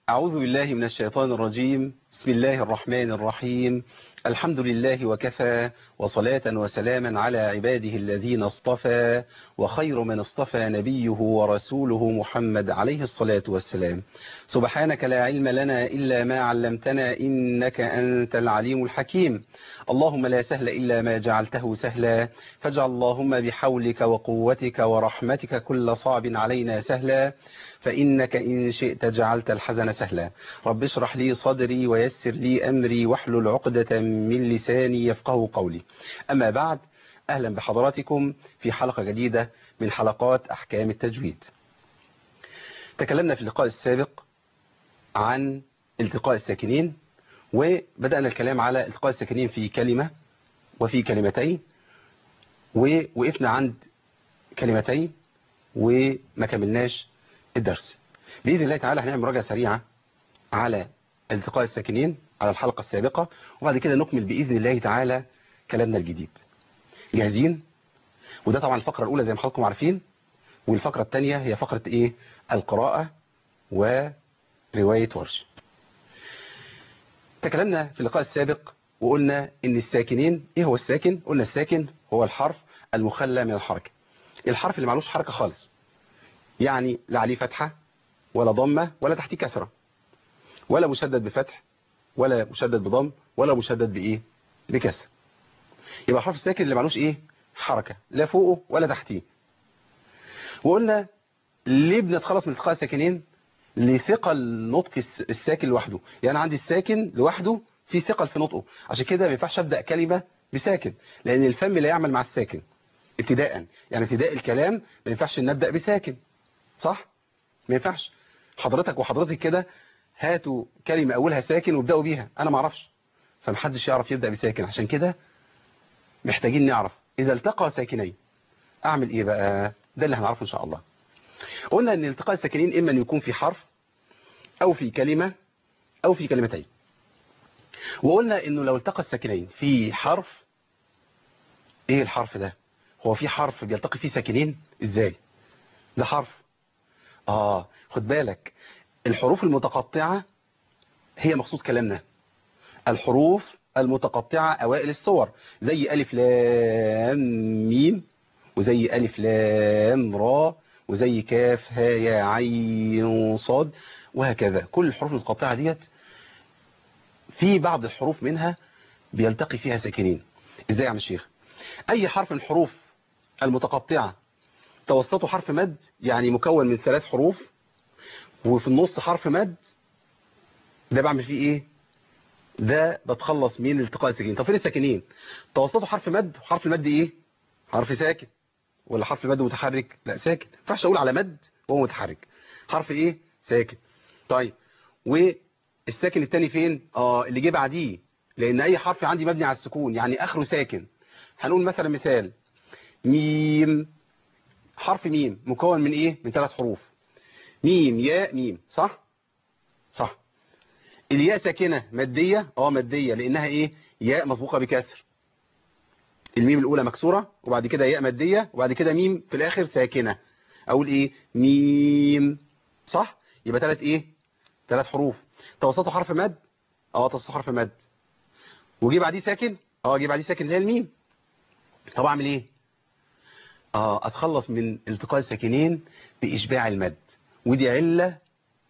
أعوذ بالله من الشيطان الرجيم بسم الله الرحمن الرحيم الحمد لله وكفى وصلاة وسلاما على عباده الذين اصطفى وخير من اصطفى نبيه ورسوله محمد عليه الصلاة والسلام سبحانك لا علم لنا إلا ما علمتنا إنك أنت العليم الحكيم اللهم لا سهل إلا ما جعلته سهلا فاجعل اللهم بحولك وقوتك ورحمتك كل صعب علينا سهلا فإنك إن شئت جعلت الحزن سهلا رب اشرح لي صدري ويسر لي أمري واحلل عقدة من لساني يفقه قولي أما بعد أهلا بحضراتكم في حلقة جديدة من حلقات أحكام التجويد تكلمنا في اللقاء السابق عن التقاء الساكنين وبدأنا الكلام على التقاء الساكنين في كلمة وفي كلمتين ووقفنا عند كلمتين وما كملناش الدرس بإذن الله تعالى هنعمل مراجعة سريعة على التقاء الساكنين على الحلقة السابقة وبعد كده نكمل بإذن الله تعالى كلامنا الجديد جاهزين وده طبعا الفقرة الأولى زي ما حضراتكم عارفين والفقرة الثانية هي فقرة إيه القراءة ورواية ورش تكلمنا في اللقاء السابق وقلنا إن الساكنين إيه هو الساكن قلنا الساكن هو الحرف المخلى من الحركة الحرف اللي معلوش حركة خالص يعني لا عليه فتحة ولا ضمة ولا تحتيه كسرة ولا مشدد بفتح ولا مشدد بضم ولا مشدد بإيه بكسر يبقى الحرف الساكن اللي معلوش إيه حركة لا فوقه ولا تحتيه وقلنا ليه بنتخلص من التقاء الساكنين لثقل نطق الساكن لوحده يعني عندي الساكن لوحده في ثقل في نطقه عشان كده ما ينفعش ابدا كلمه بساكن لان الفم لا يعمل مع الساكن ابتداء يعني ابتداء الكلام ما ينفعش نبدا بساكن صح ما ينفعش حضرتك وحضرتك كده هاتوا كلمه اولها ساكن وابداوا بيها انا ما اعرفش فمحدش يعرف يبدا بساكن عشان كده محتاجين نعرف اذا التقى ساكنين اعمل ايه بقى ده اللي هنعرفه ان شاء الله قلنا ان التقاء الساكنين اما ان يكون في حرف او في كلمة او في كلمتين وقلنا انه لو التقى الساكنين في حرف ايه الحرف ده هو في حرف بيلتقي فيه ساكنين ازاي ده حرف اه خد بالك الحروف المتقطعة هي مقصود كلامنا الحروف المتقطعة اوائل الصور زي الف لام ميم وزي ألف لام را وزي كاف ها يا عين صاد وهكذا كل الحروف المتقطعة ديت في بعض الحروف منها بيلتقي فيها ساكنين ازاي يا عم الشيخ اي حرف من الحروف المتقطعة توسطه حرف مد يعني مكون من ثلاث حروف وفي النص حرف مد ده بعمل فيه ايه ده بتخلص من التقاء الساكنين طب فين الساكنين توسطه حرف مد وحرف المد ايه حرف ساكن ولا حرف مد متحرك لا ساكن ما ينفعش اقول على مد وهو متحرك حرف ايه ساكن طيب والساكن الثاني فين اه اللي جه بعديه لان اي حرف عندي مبني على السكون يعني اخره ساكن هنقول مثلا مثال ميم حرف ميم مكون من ايه من ثلاث حروف ميم ياء ميم صح صح الياء ساكنه ماديه اه ماديه لانها ايه ياء مسبوقه بكسر الميم الأولى مكسورة وبعد كده ياء مادية وبعد كده ميم في الآخر ساكنة أقول إيه ميم صح يبقى ثلاث إيه ثلاث حروف توسطه حرف مد اه توسطه حرف مد وجي بعديه ساكن اه جه بعديه ساكن اللي هي الميم طب أعمل إيه اه أتخلص من التقاء الساكنين بإشباع المد ودي علة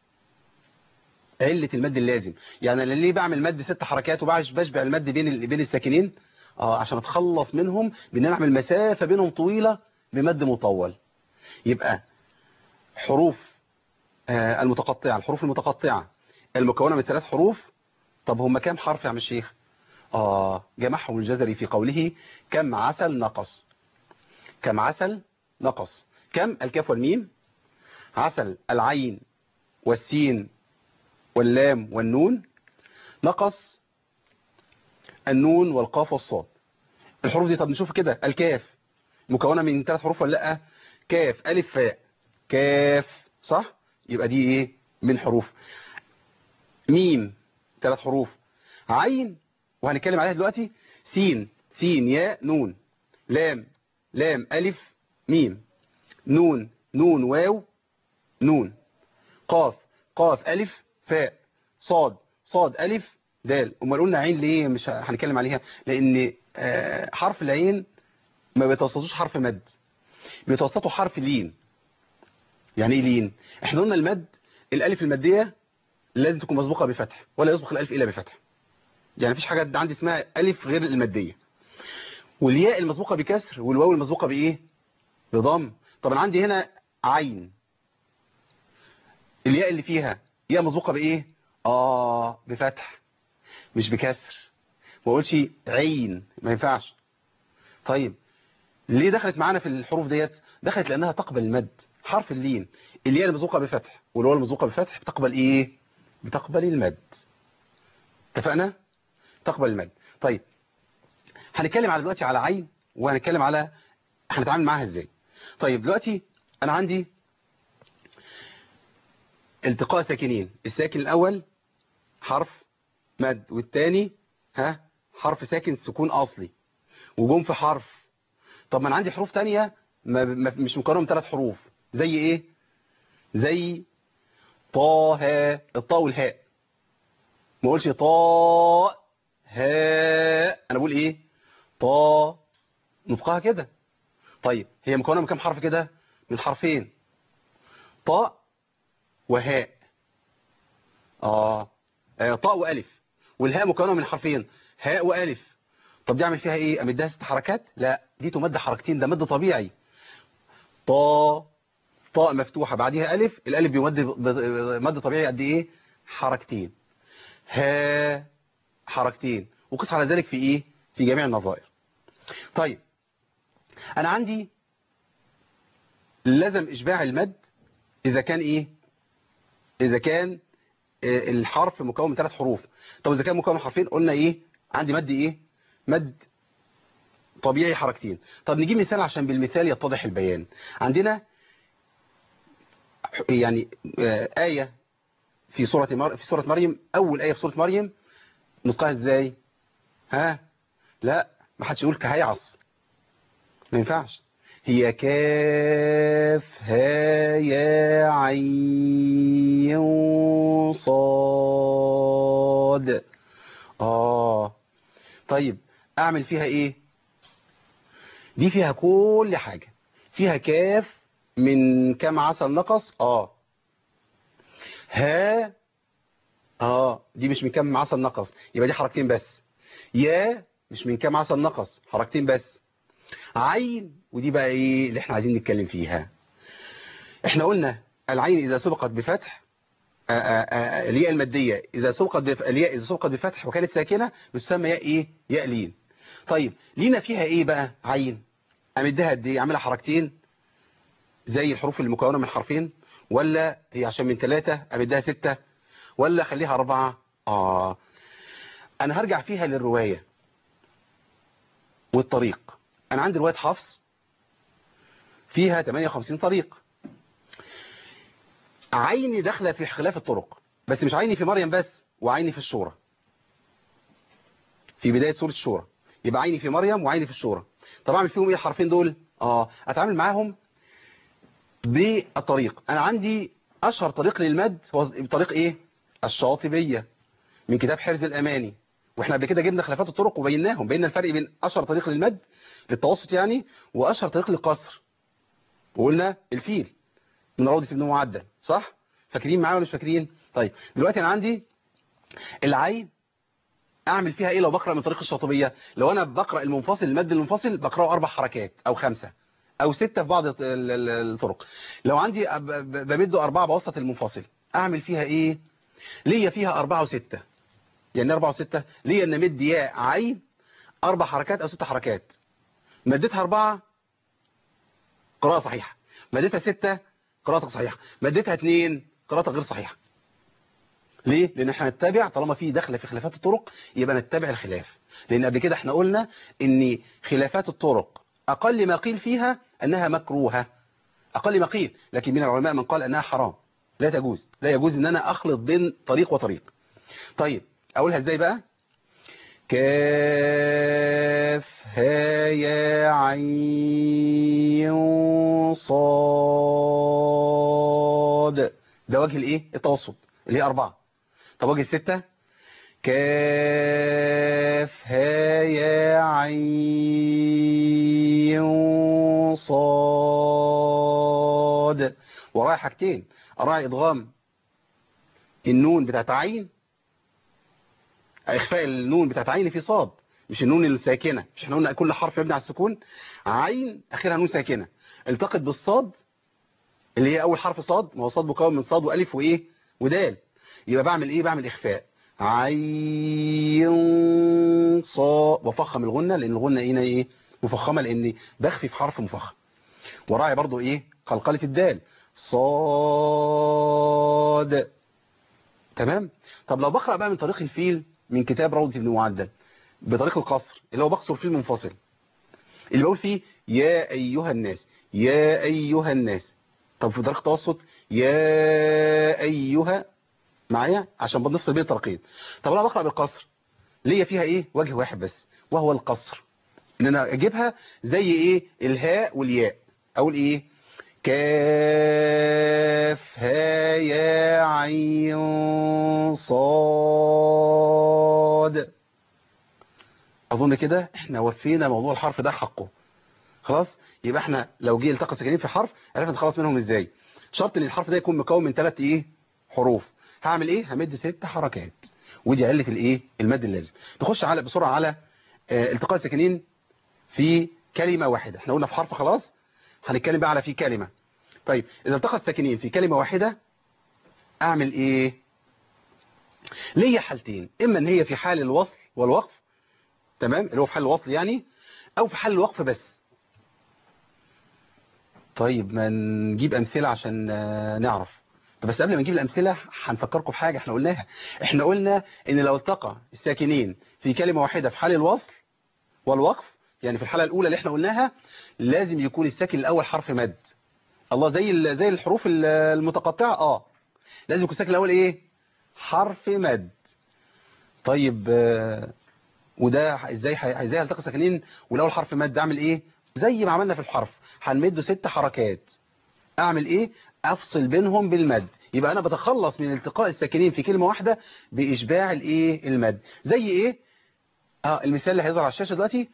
علة المد اللازم يعني أنا ليه بعمل مد ست حركات وبشبع المد بين بين الساكنين اه عشان اتخلص منهم بان انا اعمل مسافة بينهم طويلة بمد مطول يبقى حروف آه المتقطعة الحروف المتقطعة المكونة من ثلاث حروف طب هم كام حرف يا عم الشيخ اه جمعهم الجزري في قوله كم عسل نقص كم عسل نقص كم الكاف والميم عسل العين والسين واللام والنون نقص النون والقاف والصاد الحروف دي طب نشوف كده الكاف مكونة من ثلاث حروف ولا لا كاف ألف فاء كاف صح يبقى دي ايه من حروف ميم ثلاث حروف عين وهنتكلم عليها دلوقتي سين سين ياء نون لام لام ألف ميم نون نون واو نون قاف قاف ألف فاء صاد صاد ألف دال امال قلنا عين ليه مش هنتكلم عليها لأن آه، حرف العين ما بيتوسطوش حرف مد بيتوسطوا حرف لين يعني ايه لين احنا قلنا المد الالف الماديه لازم تكون مسبوقه بفتح ولا يسبق الالف الا بفتح يعني مفيش حاجه عندي اسمها الف غير الماديه والياء المسبوقه بكسر والواو المسبوقه بايه بضم طب انا عندي هنا عين الياء اللي فيها ياء مسبوقه بايه اه بفتح مش بكسر ما اقولش عين ما ينفعش طيب ليه دخلت معانا في الحروف ديت دخلت لانها تقبل المد حرف اللين الياء المسبوقه بفتح والواو المسبوقه بفتح بتقبل ايه بتقبل المد اتفقنا تقبل المد طيب هنتكلم على دلوقتي على عين وهنتكلم على هنتعامل معاها ازاي طيب دلوقتي انا عندي التقاء ساكنين الساكن الاول حرف مد والتاني ها حرف ساكن سكون اصلي وجم في حرف طب ما انا عندي حروف تانية ما ما مش مكونه من ثلاث حروف زي ايه زي طه الطاء والهاء ما اقولش طاء هاء انا بقول ايه طاء نطقها كده طيب هي مكونه من كام حرف كده من حرفين طاء وهاء اه آه، طاء والف والهاء مكونه من حرفين هاء والف طب دي اعمل فيها ايه امدها ست حركات لا دي تمد حركتين ده مد طبيعي طاء طاء مفتوحه بعديها الف الالف بيمد ب- مد طبيعي قد ايه حركتين ها حركتين وقس على ذلك في ايه في جميع النظائر طيب انا عندي لازم اشباع المد اذا كان ايه اذا كان آه، الحرف مكون من ثلاث حروف طب اذا كان مكون من حرفين قلنا ايه عندي مد ايه مد طبيعي حركتين طب نجيب مثال عشان بالمثال يتضح البيان عندنا يعني آه، آية في سورة مر... في سورة مريم أول آية في سورة مريم نطقها إزاي ها لا ما حدش يقول كهيعص ما ينفعش هي كاف ها يا عين صاد آه طيب أعمل فيها إيه دي فيها كل حاجة فيها كاف من كام عسل نقص اه ها اه دي مش من كام عسل نقص يبقى دي حركتين بس يا مش من كام عسل نقص حركتين بس عين ودي بقى ايه اللي احنا عايزين نتكلم فيها احنا قلنا العين اذا سبقت بفتح آه، آه، آه، الياء الماديه اذا سبقت بف... الياء اذا سبقت بفتح وكانت ساكنه بتسمى ياء ايه ياء لين طيب لينا فيها ايه بقى عين امدها قد ايه اعملها حركتين زي الحروف المكونة من حرفين ولا هي عشان من ثلاثة أمدها ستة ولا خليها أربعة آه أنا هرجع فيها للرواية والطريق أنا عندي رواية حفص فيها 58 طريق عيني داخلة في خلاف الطرق بس مش عيني في مريم بس وعيني في الشورى في بداية سورة الشورى يبقى عيني في مريم وعيني في الشورى طب أعمل فيهم إيه الحرفين دول آه أتعامل معاهم بالطريق انا عندي اشهر طريق للمد هو طريق ايه الشاطبية من كتاب حرز الاماني واحنا قبل كده جبنا خلافات الطرق وبيناهم بينا الفرق بين اشهر طريق للمد للتوسط يعني واشهر طريق للقصر وقلنا الفيل من روضة ابن معدل صح فاكرين معايا ولا مش فاكرين طيب دلوقتي انا عندي العين اعمل فيها ايه لو بقرا من طريق الشاطبية لو انا بقرا المنفصل المد المنفصل بقراه اربع حركات او خمسة او ستة في بعض ال- ال- الطرق لو عندي أب- ب- بمده أربعة بوسط المنفصل أعمل فيها إيه ليا فيها أربعة وستة يعني أربعة وستة ليا أن مد ياء عين أربع حركات أو ست حركات مدتها أربعة قراءة صحيحة مدتها ستة قراءة صحيحة مدتها اتنين قراءة غير صحيحة ليه؟ لأن احنا نتبع طالما في دخلة في خلافات الطرق يبقى نتبع الخلاف لأن قبل كده احنا قلنا ان خلافات الطرق أقل ما قيل فيها أنها مكروهة أقل ما قيل لكن من العلماء من قال أنها حرام لا تجوز لا يجوز أن أنا أخلط بين طريق وطريق طيب أقولها إزاي بقى كاف ها يا عين صاد ده وجه الايه التوسط اللي هي أربعة طب وجه الستة كاف ها يا عين صاد ورايا حاجتين اراعي ادغام النون بتاعت عين اخفاء النون بتاعت عين في صاد مش النون الساكنه مش احنا قلنا كل حرف يبني على السكون عين اخرها نون ساكنه التقط بالصاد اللي هي اول حرف صاد ما هو صاد مكون من صاد والف وايه ودال يبقى بعمل ايه بعمل اخفاء عين صاد وفخم الغنه لان الغنه هنا ايه مفخمه لان بخفي في حرف مفخم وراعي برضو ايه قلقله الدال صاد تمام طب لو بقرا بقى من طريق الفيل من كتاب روضه ابن معدل بطريق القصر اللي هو بقصر فيه المنفصل اللي بقول فيه يا ايها الناس يا ايها الناس طب في طريق التوسط يا ايها معايا عشان بنفصل بين الطريقين طب انا بقرا بالقصر ليا فيها ايه وجه واحد بس وهو القصر ان انا اجيبها زي ايه الهاء والياء اقول ايه كاف ها يا عين صاد اظن كده احنا وفينا موضوع الحرف ده حقه خلاص يبقى احنا لو جه التقى ساكنين في حرف عرفنا نتخلص منهم ازاي شرط ان الحرف ده يكون مكون من ثلاث ايه حروف هعمل ايه همد ست حركات ودي عله الايه المد اللازم نخش على بسرعه على اه التقاء الساكنين في كلمه واحده احنا قلنا في حرف خلاص هنتكلم بقى على في كلمه طيب اذا التقى الساكنين في كلمه واحده اعمل ايه ليا حالتين اما ان هي في حال الوصل والوقف تمام اللي هو في حال الوصل يعني او في حال الوقف بس طيب ما نجيب امثله عشان نعرف طب بس قبل ما نجيب الامثله هنفكركم بحاجه احنا قلناها احنا قلنا ان لو التقى الساكنين في كلمه واحده في حال الوصل والوقف يعني في الحاله الاولى اللي احنا قلناها لازم يكون الساكن الاول حرف مد الله زي زي الحروف المتقطعه اه لازم يكون الساكن الاول ايه حرف مد طيب وده ازاي ازاي هلتقي ساكنين والاول حرف مد اعمل ايه زي ما عملنا في الحرف هنمده ست حركات اعمل ايه افصل بينهم بالمد يبقى انا بتخلص من التقاء الساكنين في كلمه واحده باشباع الايه المد زي ايه اه المثال اللي هيظهر على الشاشه دلوقتي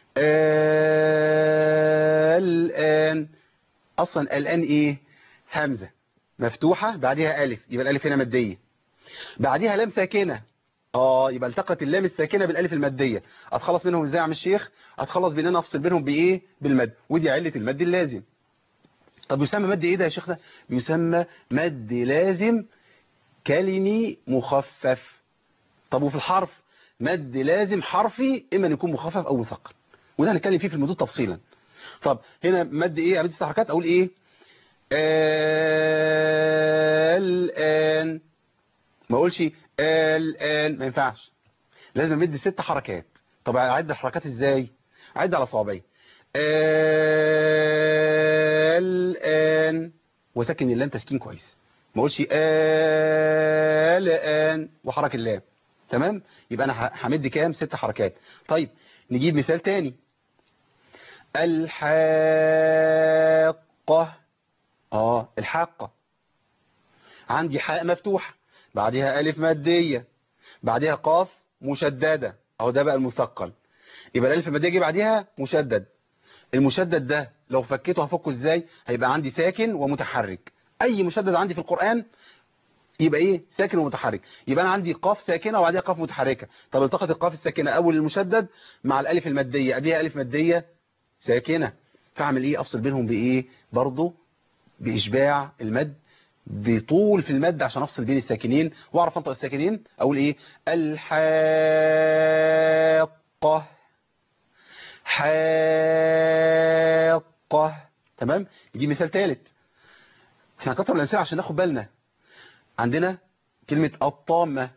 آه الان اصلا الان ايه همزه مفتوحه بعدها الف يبقى الالف هنا ماديه بعدها لام ساكنه اه يبقى التقت اللام الساكنه بالالف الماديه اتخلص منهم ازاي يا عم الشيخ اتخلص بان انا افصل بينهم بايه بالمد ودي عله المد اللازم طب يسمى مد ايه ده يا شيخنا بيسمى مد لازم كلمي مخفف طب وفي الحرف مد لازم حرفي اما ان يكون مخفف او مثقل وده هنتكلم فيه في المدود تفصيلا طب هنا مد ايه امد ست حركات اقول ايه الان ما اقولش الان ما ينفعش لازم امد ست حركات طب اعد الحركات ازاي اعد على صوابعي الان وسكن اللام تسكين كويس ما اقولش الان وحرك اللام تمام يبقى انا همد كام ست حركات طيب نجيب مثال تاني الحاقة اه الحاقة عندي حاء مفتوحة بعدها ألف مادية بعدها قاف مشددة اهو ده بقى المثقل يبقى الألف المادية جه بعدها مشدد المشدد ده لو فكيته هفكه ازاي هيبقى عندي ساكن ومتحرك اي مشدد عندي في القرآن يبقى ايه ساكن ومتحرك يبقى انا عندي قاف ساكنه وبعدها قاف متحركه طب التقت القاف الساكنه اول المشدد مع الالف الماديه قبلها الف ماديه ساكنه فاعمل ايه افصل بينهم بايه برضه باشباع المد بطول في المد عشان افصل بين الساكنين واعرف انطق الساكنين اقول ايه الحاقه حاقه تمام يجي مثال ثالث احنا هنكتر الامثله عشان ناخد بالنا عندنا كلمة الطامة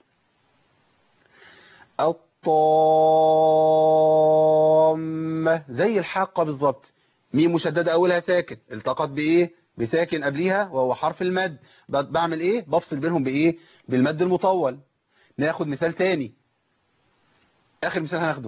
الطامة زي الحاقة بالظبط ميم مشددة أولها ساكن التقط بإيه بساكن قبليها وهو حرف المد بعمل إيه بفصل بينهم بإيه بالمد المطول ناخد مثال تاني آخر مثال هناخده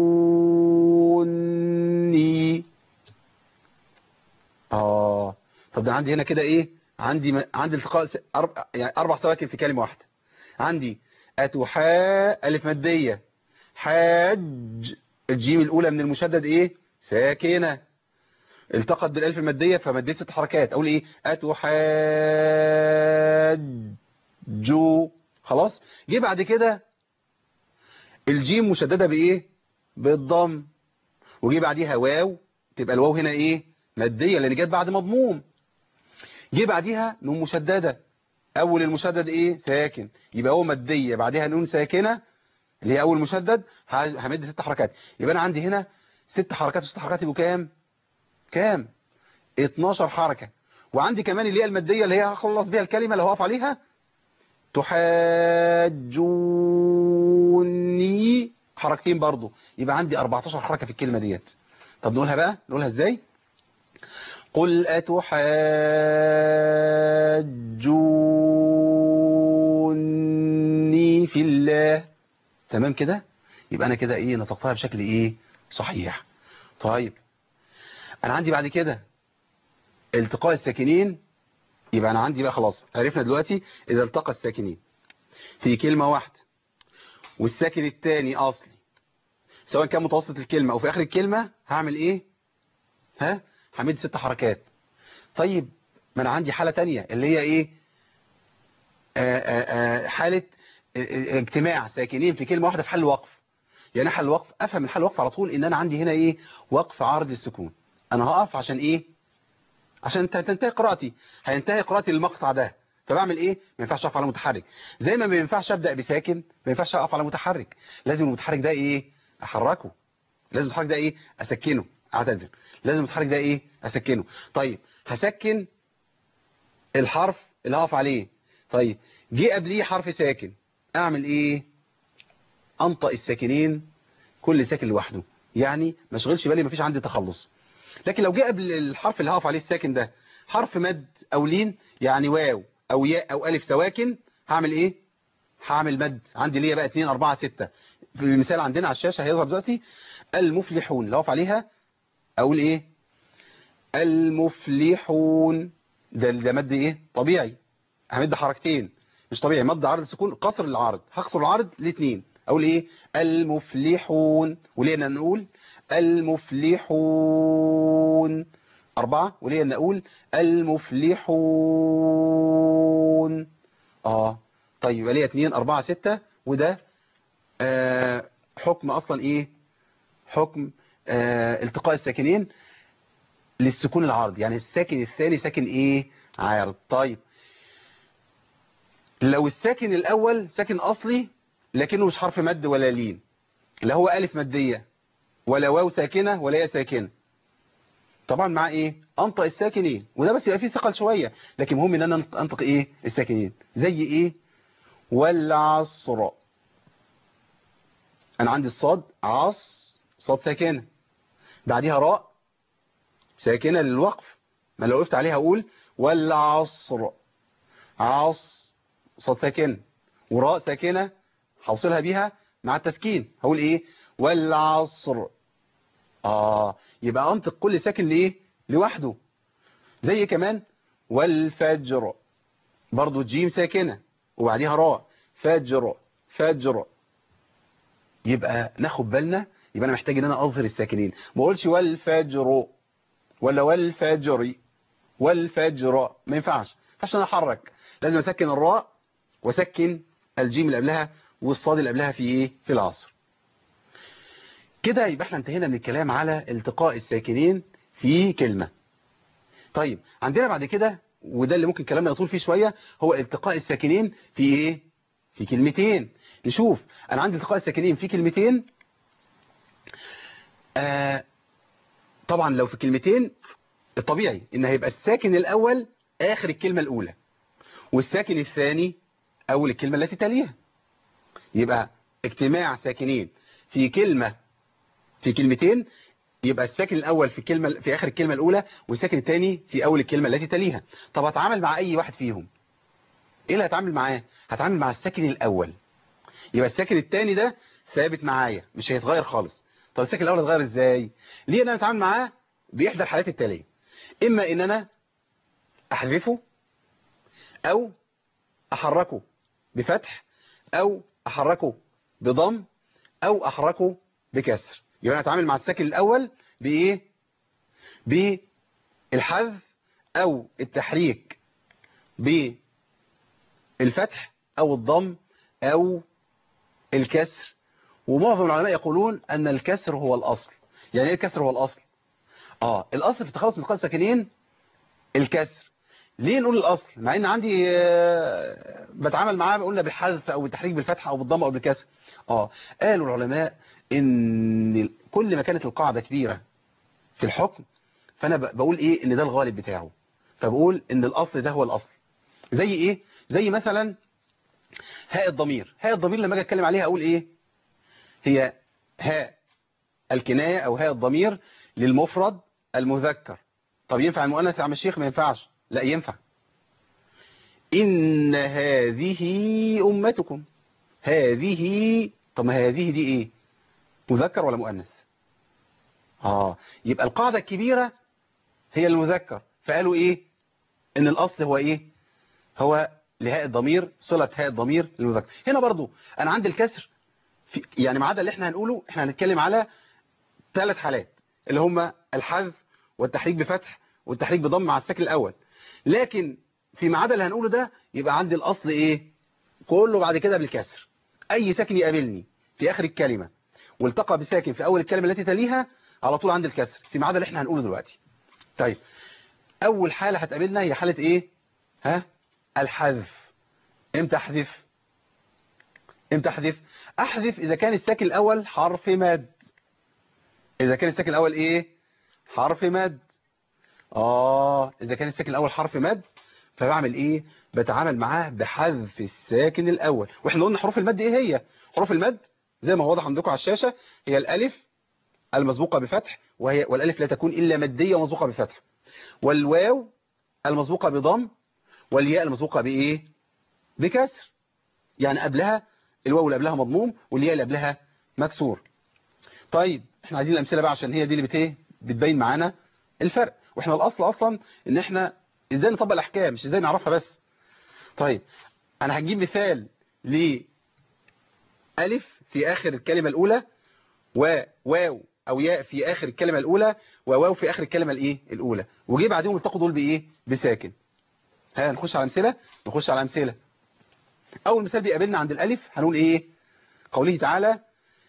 أتحاجوني آه طب ده عندي هنا كده ايه عندي م... عندي التقاء س... أرب... يعني اربع سواكن في كلمة واحدة عندي اتحا الف مادية حاج الجيم الاولى من المشدد ايه ساكنة التقت بالالف المادية فمديت ست حركات اقول ايه اتحاجوا خلاص جه بعد كده الجيم مشددة بايه بالضم وجي بعديها واو تبقى الواو هنا ايه مادية لان جت بعد مضموم جه بعديها نون مشددة اول المشدد ايه ساكن يبقى هو مادية بعدها نون ساكنة اللي هي اول مشدد ه- همد ست حركات يبقى انا عندي هنا ست حركات وست حركات يبقوا كام كام 12 حركة وعندي كمان اللي هي المادية اللي هي هخلص بيها الكلمة اللي هقف عليها تحاجوني حركتين برضو يبقى عندي 14 حركة في الكلمة ديت طب نقولها بقى نقولها ازاي قل أتحاجوني في الله تمام كده يبقى انا كده ايه نطقتها بشكل ايه صحيح طيب انا عندي بعد كده التقاء الساكنين يبقى انا عندي بقى خلاص عرفنا دلوقتي اذا التقى الساكنين في كلمة واحدة والساكن الثاني اصلي سواء كان متوسط الكلمة او في اخر الكلمة هعمل ايه ها همد ست حركات طيب ما انا عندي حالة تانية اللي هي ايه آآ آآ حالة اجتماع ساكنين في كلمة واحدة في حل وقف يعني حل وقف افهم من حل وقف على طول ان انا عندي هنا ايه وقف عرض السكون انا هقف عشان ايه عشان تنتهي قراءتي هينتهي قراءتي المقطع ده فبعمل ايه ما ينفعش اقف على متحرك زي ما ما ينفعش ابدا بساكن ما ينفعش اقف على متحرك لازم المتحرك ده ايه احركه لازم المتحرك ده ايه اسكنه اعتذر لازم المتحرك ده ايه اسكنه طيب هسكن الحرف اللي هقف عليه طيب جه قبليه حرف ساكن اعمل ايه انطق الساكنين كل ساكن لوحده يعني ما اشغلش بالي مفيش عندي تخلص لكن لو جه قبل الحرف اللي هقف عليه الساكن ده حرف مد او لين يعني واو او ياء او الف سواكن هعمل ايه هعمل مد عندي ليا بقى 2 4 6 في المثال عندنا على الشاشه هيظهر دلوقتي المفلحون اللي هقف عليها اقول ايه المفلحون ده ده مد ايه طبيعي همد حركتين مش طبيعي مد عرض سكون قصر العرض هقصر العرض لاثنين اقول ايه المفلحون وليه نقول المفلحون أربعة وليه نقول المفلحون اه طيب يبقى ليه اتنين أربعة ستة وده آه حكم أصلا إيه حكم آه التقاء الساكنين للسكون العارض يعني الساكن الثاني ساكن إيه عارض طيب لو الساكن الأول ساكن أصلي لكنه مش حرف مد ولا لين لا هو ألف مادية ولا واو ساكنة ولا ياء ساكنة طبعا مع ايه انطق الساكنين وده بس يبقى فيه ثقل شوية لكن مهم ان انا انطق ايه الساكنين زي ايه والعصر انا عندي الصاد عص صاد ساكنة بعديها راء ساكنة للوقف ما لو وقفت عليها اقول والعصر عص صاد ساكنة وراء ساكنة هوصلها بيها مع التسكين هقول ايه والعصر اه يبقى انطق كل ساكن ليه لوحده زي كمان والفجر برضو جيم ساكنة وبعديها راء فجر فجر يبقى ناخد بالنا يبقى انا محتاج ان انا اظهر الساكنين ما اقولش والفجر ولا والفجر والفجر ما ينفعش عشان احرك لازم اسكن الراء واسكن الجيم اللي قبلها والصاد اللي قبلها في ايه في العصر كده يبقى احنا انتهينا من الكلام على التقاء الساكنين في كلمة طيب عندنا بعد كده وده اللي ممكن كلامنا يطول فيه شوية هو التقاء الساكنين في ايه في كلمتين نشوف انا عندي التقاء الساكنين في كلمتين آه طبعا لو في كلمتين الطبيعي ان هيبقى الساكن الاول اخر الكلمة الاولى والساكن الثاني اول الكلمة التي تليها يبقى اجتماع ساكنين في كلمة في كلمتين يبقى الساكن الأول في كلمة في آخر الكلمة الأولى والساكن الثاني في أول الكلمة التي تليها طب هتعامل مع أي واحد فيهم إيه اللي هتعامل معاه هتعامل مع الساكن الأول يبقى الساكن الثاني ده ثابت معايا مش هيتغير خالص طب الساكن الأول هيتغير إزاي ليه أنا أتعامل معاه بإحدى الحالات التالية إما إن أنا احذفه او احركه بفتح او احركه بضم او احركه بكسر يبقى انا اتعامل مع الساكن الاول بايه بالحذف او التحريك بالفتح او الضم او الكسر ومعظم العلماء يقولون ان الكسر هو الاصل يعني ايه الكسر هو الاصل اه الاصل في التخلص من التقاء الساكنين الكسر ليه نقول الاصل مع ان عندي آه، بتعامل معاه قلنا بالحذف او بالتحريك بالفتحه او بالضم او بالكسر اه قالوا العلماء ان كل ما كانت القاعده كبيره في الحكم فانا ب- بقول ايه ان ده الغالب بتاعه فبقول ان الاصل ده هو الاصل زي ايه زي مثلا هاء الضمير هاء الضمير لما اجي اتكلم عليها اقول ايه هي هاء الكنايه او هاء الضمير للمفرد المذكر طب ينفع المؤنث يا عم الشيخ ما ينفعش لا ينفع إن هذه أمتكم هذه طب ما هذه دي إيه مذكر ولا مؤنث آه يبقى القاعدة الكبيرة هي المذكر فقالوا إيه إن الأصل هو إيه هو لهاء الضمير صلة هاء الضمير للمذكر هنا برضو أنا عندي الكسر في يعني ما عدا اللي احنا هنقوله احنا هنتكلم على ثلاث حالات اللي هم الحذف والتحريك بفتح والتحريك بضم مع الساكن الأول لكن فيما عدا اللي هنقوله ده يبقى عندي الأصل إيه كله بعد كده بالكسر أي ساكن يقابلني في آخر الكلمة والتقى بساكن في أول الكلمة التي تليها على طول عندي الكسر فيما عدا اللي احنا هنقوله دلوقتي طيب أول حالة هتقابلنا هي حالة إيه ها الحذف امتى أحذف امتى أحذف أحذف إذا كان الساكن الأول حرف مد إذا كان الساكن الأول إيه حرف مد آه إذا كان الساكن الأول حرف مد فبعمل إيه بتعامل معاه بحذف الساكن الأول وإحنا قلنا حروف المد إيه هي حروف المد زي ما هو واضح عندكم على الشاشة هي الألف المسبوقة بفتح وهي والألف لا تكون إلا مادية ومسبوقة بفتح والواو المسبوقة بضم والياء المسبوقة بإيه بكسر يعني قبلها الواو اللي قبلها مضموم والياء اللي قبلها مكسور طيب احنا عايزين الأمثلة بقى عشان هي دي اللي بت ايه بتبين معانا الفرق واحنا الأصل أصلا ان احنا ازاي نطبق الأحكام مش ازاي نعرفها بس طيب انا هجيب مثال لألف في آخر الكلمة الأولى وواو أو ياء في آخر الكلمة الأولى وواو في آخر الكلمة الإيه الأولى وجي بعدهم التقوا دول بإيه بساكن ها نخش على أمثلة نخش على أمثلة أول مثال بيقابلنا عند الألف هنقول إيه قوله تعالى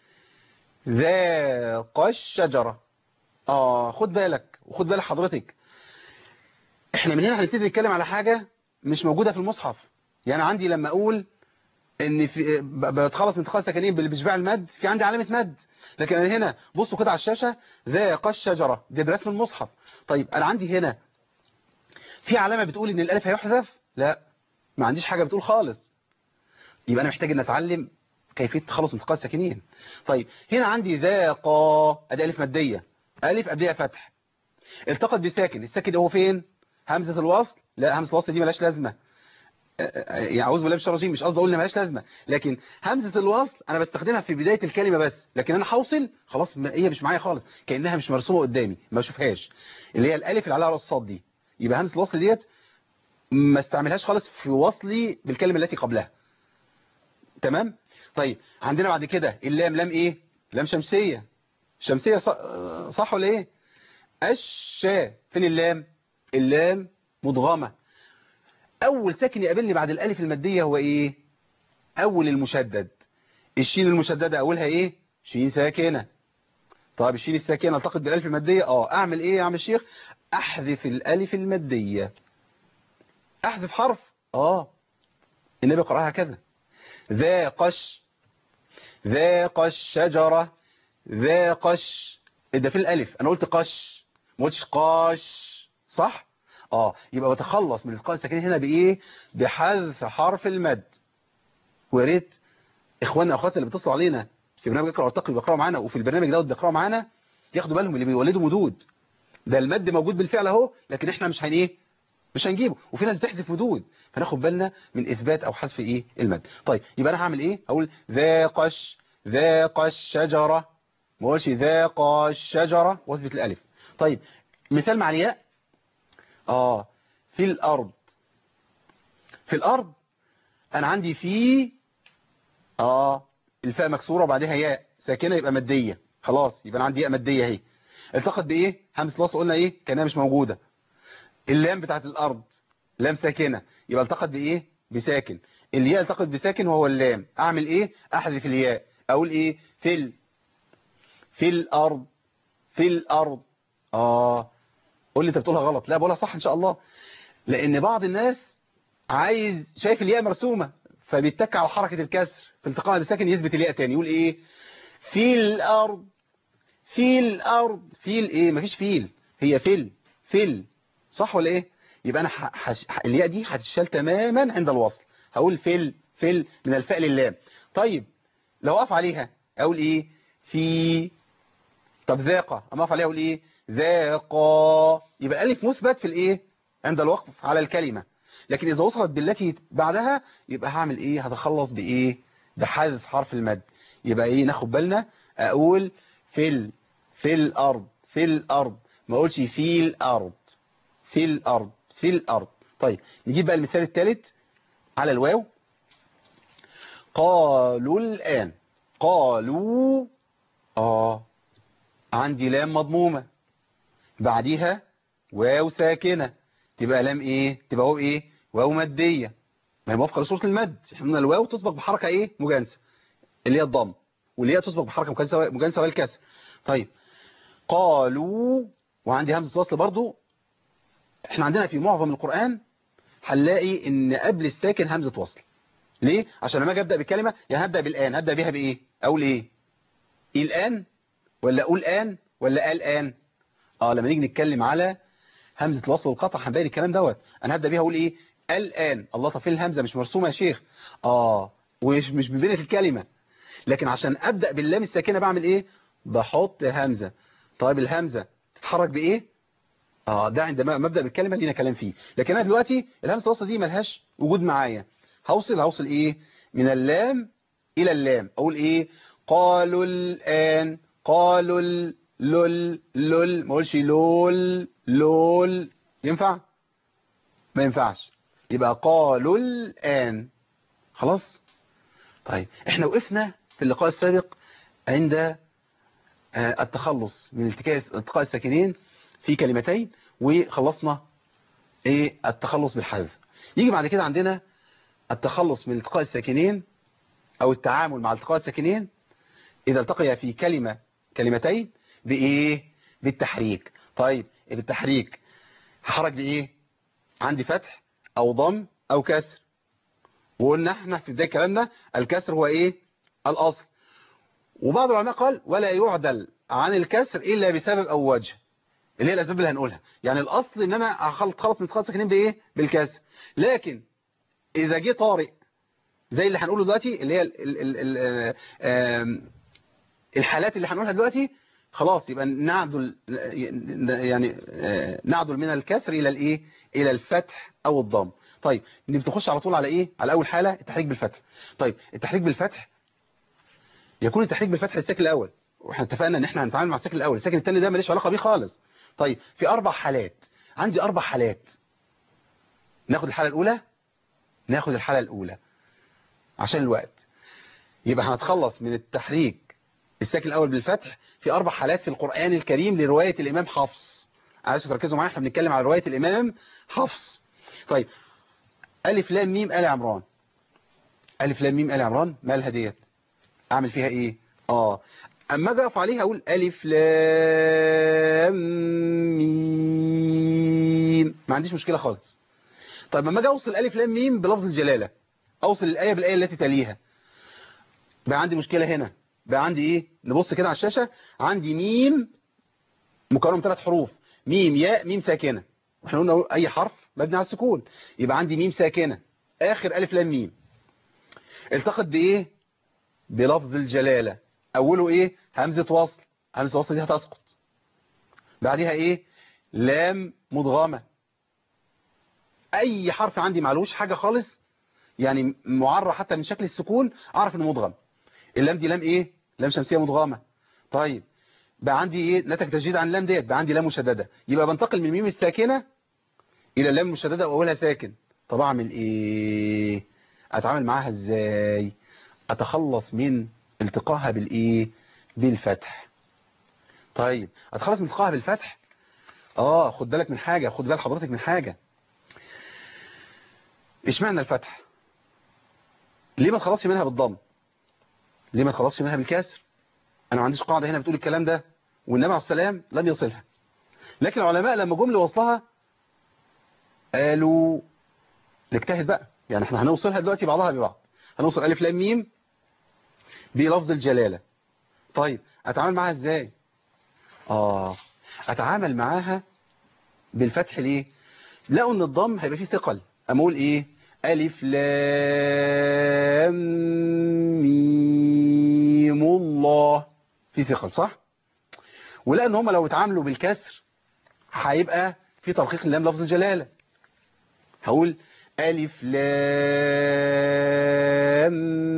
ذاق الشجرة آه خد بالك وخد بالك حضرتك احنا من هنا هنبتدي نتكلم على حاجة مش موجودة في المصحف يعني عندي لما أقول ان في ب- بتخلص من تخلص سكنين بالاشباع المد في عندي علامة مد لكن انا هنا بصوا كده على الشاشة ذاق الشجرة دي برسم المصحف طيب انا عندي هنا في علامة بتقول ان الالف هيحذف لا ما عنديش حاجة بتقول خالص يبقى انا محتاج ان اتعلم كيفية تخلص من تخلص ساكنين طيب هنا عندي ذاق ادي الف مادية الف قبلها فتح التقط بساكن الساكن ده هو فين همزة الوصل لا همزة الوصل دي ملاش لازمة يعني اعوذ بالله من الشيطان الرجيم مش قصدي اقول ان مالهاش لازمه لكن همزه الوصل انا بستخدمها في بدايه الكلمه بس لكن انا هوصل خلاص ما- هي مش معايا خالص كانها مش مرسومه قدامي ما اشوفهاش اللي هي الالف اللي عليها راس الصاد دي يبقى همزه الوصل ديت ما استعملهاش خالص في وصلي بالكلمه التي قبلها تمام طيب عندنا بعد كده اللام لام ايه لام شمسيه شمسيه صح, صح ولا ايه الشا فين اللام اللام مدغمه اول ساكن يقابلني بعد الالف الماديه هو ايه اول المشدد الشين المشدده اولها ايه شين ساكنه طب الشين الساكنه التقط بالالف الماديه اه اعمل ايه يا عم الشيخ احذف الالف الماديه احذف حرف اه النبي قراها كذا ذاقش ذاق الشجره ذاقش ده في الالف انا قلت قش ما قلتش قاش صح اه يبقى بتخلص من الالقاء الساكنين هنا بايه بحذف حرف المد ويا ريت اخواننا واخواتنا اللي بيتصلوا علينا في برنامج اقرا وارتقي بيقراوا معانا وفي البرنامج دوت بيقراوا معانا ياخدوا بالهم اللي بيولدوا مدود ده المد موجود بالفعل اهو لكن احنا مش هن ايه مش هنجيبه وفي ناس بتحذف مدود فناخد بالنا من اثبات او حذف ايه المد طيب يبقى انا هعمل ايه اقول ذاقش ذاق الشجره ما اقولش ذاق الشجره واثبت الالف طيب مثال مع الياء اه في الارض في الارض انا عندي في اه الفاء مكسوره وبعدها ياء ساكنه يبقى ماديه خلاص يبقى انا عندي ياء ماديه اهي التقت بايه همزه الوصل قلنا ايه كانها مش موجوده اللام بتاعت الارض لام ساكنه يبقى التقت بايه بساكن الياء التقت بساكن وهو اللام اعمل ايه احذف الياء اقول ايه في ال في الارض في الارض اه قول لي انت بتقولها غلط لا بقولها صح ان شاء الله لان بعض الناس عايز شايف الياء مرسومه فبيتك على حركه الكسر في التقاء بساكن يثبت الياء تاني يقول ايه في الارض في الارض فيل ايه مفيش فيل هي فيل فيل صح ولا ايه يبقى انا حش... الياء دي هتشال تماما عند الوصل هقول فيل فيل من الفاء للام طيب لو اقف عليها اقول ايه في طب ذاقه اما اقف عليها اقول ايه ذاقا يبقى الالف مثبت في الايه عند الوقف على الكلمه لكن اذا وصلت بالتي بعدها يبقى هعمل ايه هتخلص بايه بحذف حرف المد يبقى ايه ناخد بالنا اقول في ال... في الارض في الارض ما اقولش في الارض في الارض في الارض طيب نجيب بقى المثال الثالث على الواو قالوا الان قالوا اه عندي لام مضمومه بعديها واو ساكنه تبقى لام ايه تبقى واو ايه واو ماديه ما هي موافقه لصوره المد احنا قلنا الواو تسبق بحركه ايه مجانسه اللي هي الضم واللي هي تسبق بحركه مجانسه مجانسه والكسر طيب قالوا وعندي همزه وصل برضو احنا عندنا في معظم القرآن هنلاقي ان قبل الساكن همزة وصل ليه عشان لما اجي ابدا بالكلمه يعني هبدا بالان هبدا بيها بايه اقول ايه الان ولا اقول ان ولا الان اه لما نيجي نتكلم على همزه الوصل والقطع هنبين الكلام دوت انا هبدا بيها اقول ايه الان الله طب فين الهمزه مش مرسومه يا شيخ اه ومش مش ببنيه الكلمه لكن عشان ابدا باللام الساكنه بعمل ايه بحط همزه طيب الهمزه تتحرك بايه اه ده عندما مبدا بالكلمه لينا كلام فيه لكن انا دلوقتي الهمزه الوسطى دي ملهاش وجود معايا هوصل هوصل ايه من اللام الى اللام اقول ايه قالوا الان قالوا لول لول ما اقولش لول لول ينفع ما ينفعش يبقى قالوا الان خلاص طيب احنا وقفنا في اللقاء السابق عند التخلص من التقاء الساكنين في كلمتين وخلصنا ايه التخلص بالحذف يجي بعد كده عندنا التخلص من التقاء الساكنين او التعامل مع التقاء الساكنين اذا التقي في كلمة كلمتين بايه بالتحريك طيب بالتحريك هحرك بايه عندي فتح او ضم او كسر وقلنا احنا في بدايه كلامنا الكسر هو ايه الاصل وبعض العلماء قال ولا يعدل عن الكسر الا بسبب او وجه اللي هي الاسباب اللي هنقولها يعني الاصل ان انا اخلص من اتخاذ ساكنين بايه بالكسر لكن اذا جه طارئ زي اللي هنقوله دلوقتي اللي هي ال ال ال الحالات اللي هنقولها دلوقتي خلاص يبقى نعدل يعني نعدل من الكسر الى الايه الى الفتح او الضم طيب بتخش على طول على ايه على اول حاله التحريك بالفتح طيب التحريك بالفتح يكون التحريك بالفتح للساكن الاول واحنا اتفقنا ان احنا هنتعامل مع الساكن الاول الساكن الثاني ده ماليش علاقه بيه خالص طيب في اربع حالات عندي اربع حالات ناخد الحاله الاولى ناخد الحاله الاولى عشان الوقت يبقى هنتخلص من التحريك الساكن الاول بالفتح في اربع حالات في القران الكريم لروايه الامام حفص عايز تركزوا معايا احنا بنتكلم على روايه الامام حفص طيب الف لام ميم ال عمران الف لام ميم ال عمران مالها ديت اعمل فيها ايه اه اما اجي اقف عليها اقول الف لام ميم ما عنديش مشكله خالص طيب اما اجي اوصل الف لام ميم بلفظ الجلاله اوصل الايه بالايه التي تليها بقى عندي مشكله هنا بقى عندي ايه نبص كده على الشاشه عندي ميم مكون من ثلاث حروف ميم ياء ميم ساكنه واحنا قلنا اي حرف مبني على السكون يبقى عندي ميم ساكنه اخر الف لام ميم التقط بايه بلفظ الجلاله اوله ايه همزه وصل همزه وصل دي هتسقط بعدها ايه لام مدغمه اي حرف عندي معلوش حاجه خالص يعني معرى حتى من شكل السكون اعرف انه مدغم اللام دي لام ايه لام شمسيه مدغمه طيب بقى عندي ايه نتج تجديد عن اللام ديت بقى عندي لام مشدده يبقى بنتقل من الميم الساكنه الى اللام المشدده واولها ساكن طب اعمل ايه اتعامل معاها ازاي اتخلص من التقاها بالايه بالفتح طيب اتخلص من التقاها بالفتح اه خد بالك من حاجه خد بال حضرتك من حاجه اشمعنى الفتح ليه ما تخلصش منها بالضم ليه ما تخلصش منها بالكسر انا ما عنديش قاعده هنا بتقول الكلام ده والنبي عليه السلام لم يصلها لكن العلماء لما جم لوصلها قالوا نجتهد بقى يعني احنا هنوصلها دلوقتي بعضها ببعض هنوصل الف لام ميم بلفظ الجلاله طيب اتعامل معاها ازاي اه اتعامل معاها بالفتح ليه لقوا ان الضم هيبقى فيه ثقل اما اقول ايه الف لام ميم الله في ثقل صح ولقى ان هم لو اتعاملوا بالكسر هيبقى في ترقيق اللام لفظ الجلاله هقول الف لام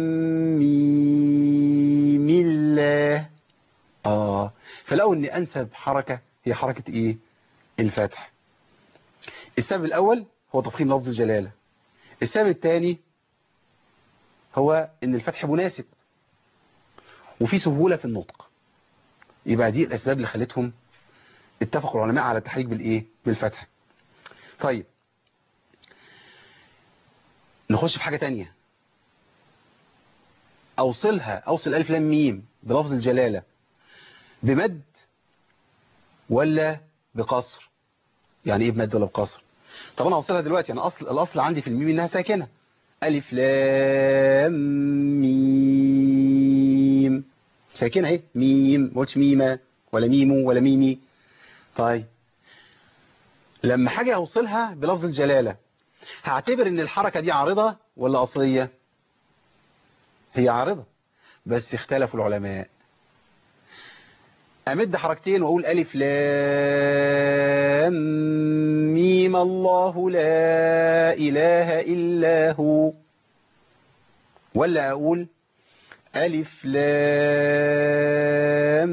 ميم الله اه فلقوا ان انسب حركه هي حركه ايه الفتح السبب الاول هو تفخيم لفظ الجلاله السبب الثاني هو ان الفتح مناسب وفي سهوله في النطق يبقى دي الاسباب اللي خلتهم اتفقوا العلماء على التحريك بالايه بالفتح طيب نخش في حاجة تانية اوصلها اوصل الف لام ميم بلفظ الجلالة بمد ولا بقصر يعني ايه بمد ولا بقصر طب انا اوصلها دلوقتي انا اصل الاصل عندي في الميم انها ساكنة الف لام ميم ساكنة اهي ميم ما قلتش ميمة ولا ميمو ولا ميمي طيب لما حاجة اوصلها بلفظ الجلالة هعتبر ان الحركة دي عارضة ولا اصلية هي عارضة بس اختلفوا العلماء امد حركتين واقول الف لام ميم الله لا اله الا هو ولا اقول ألف لام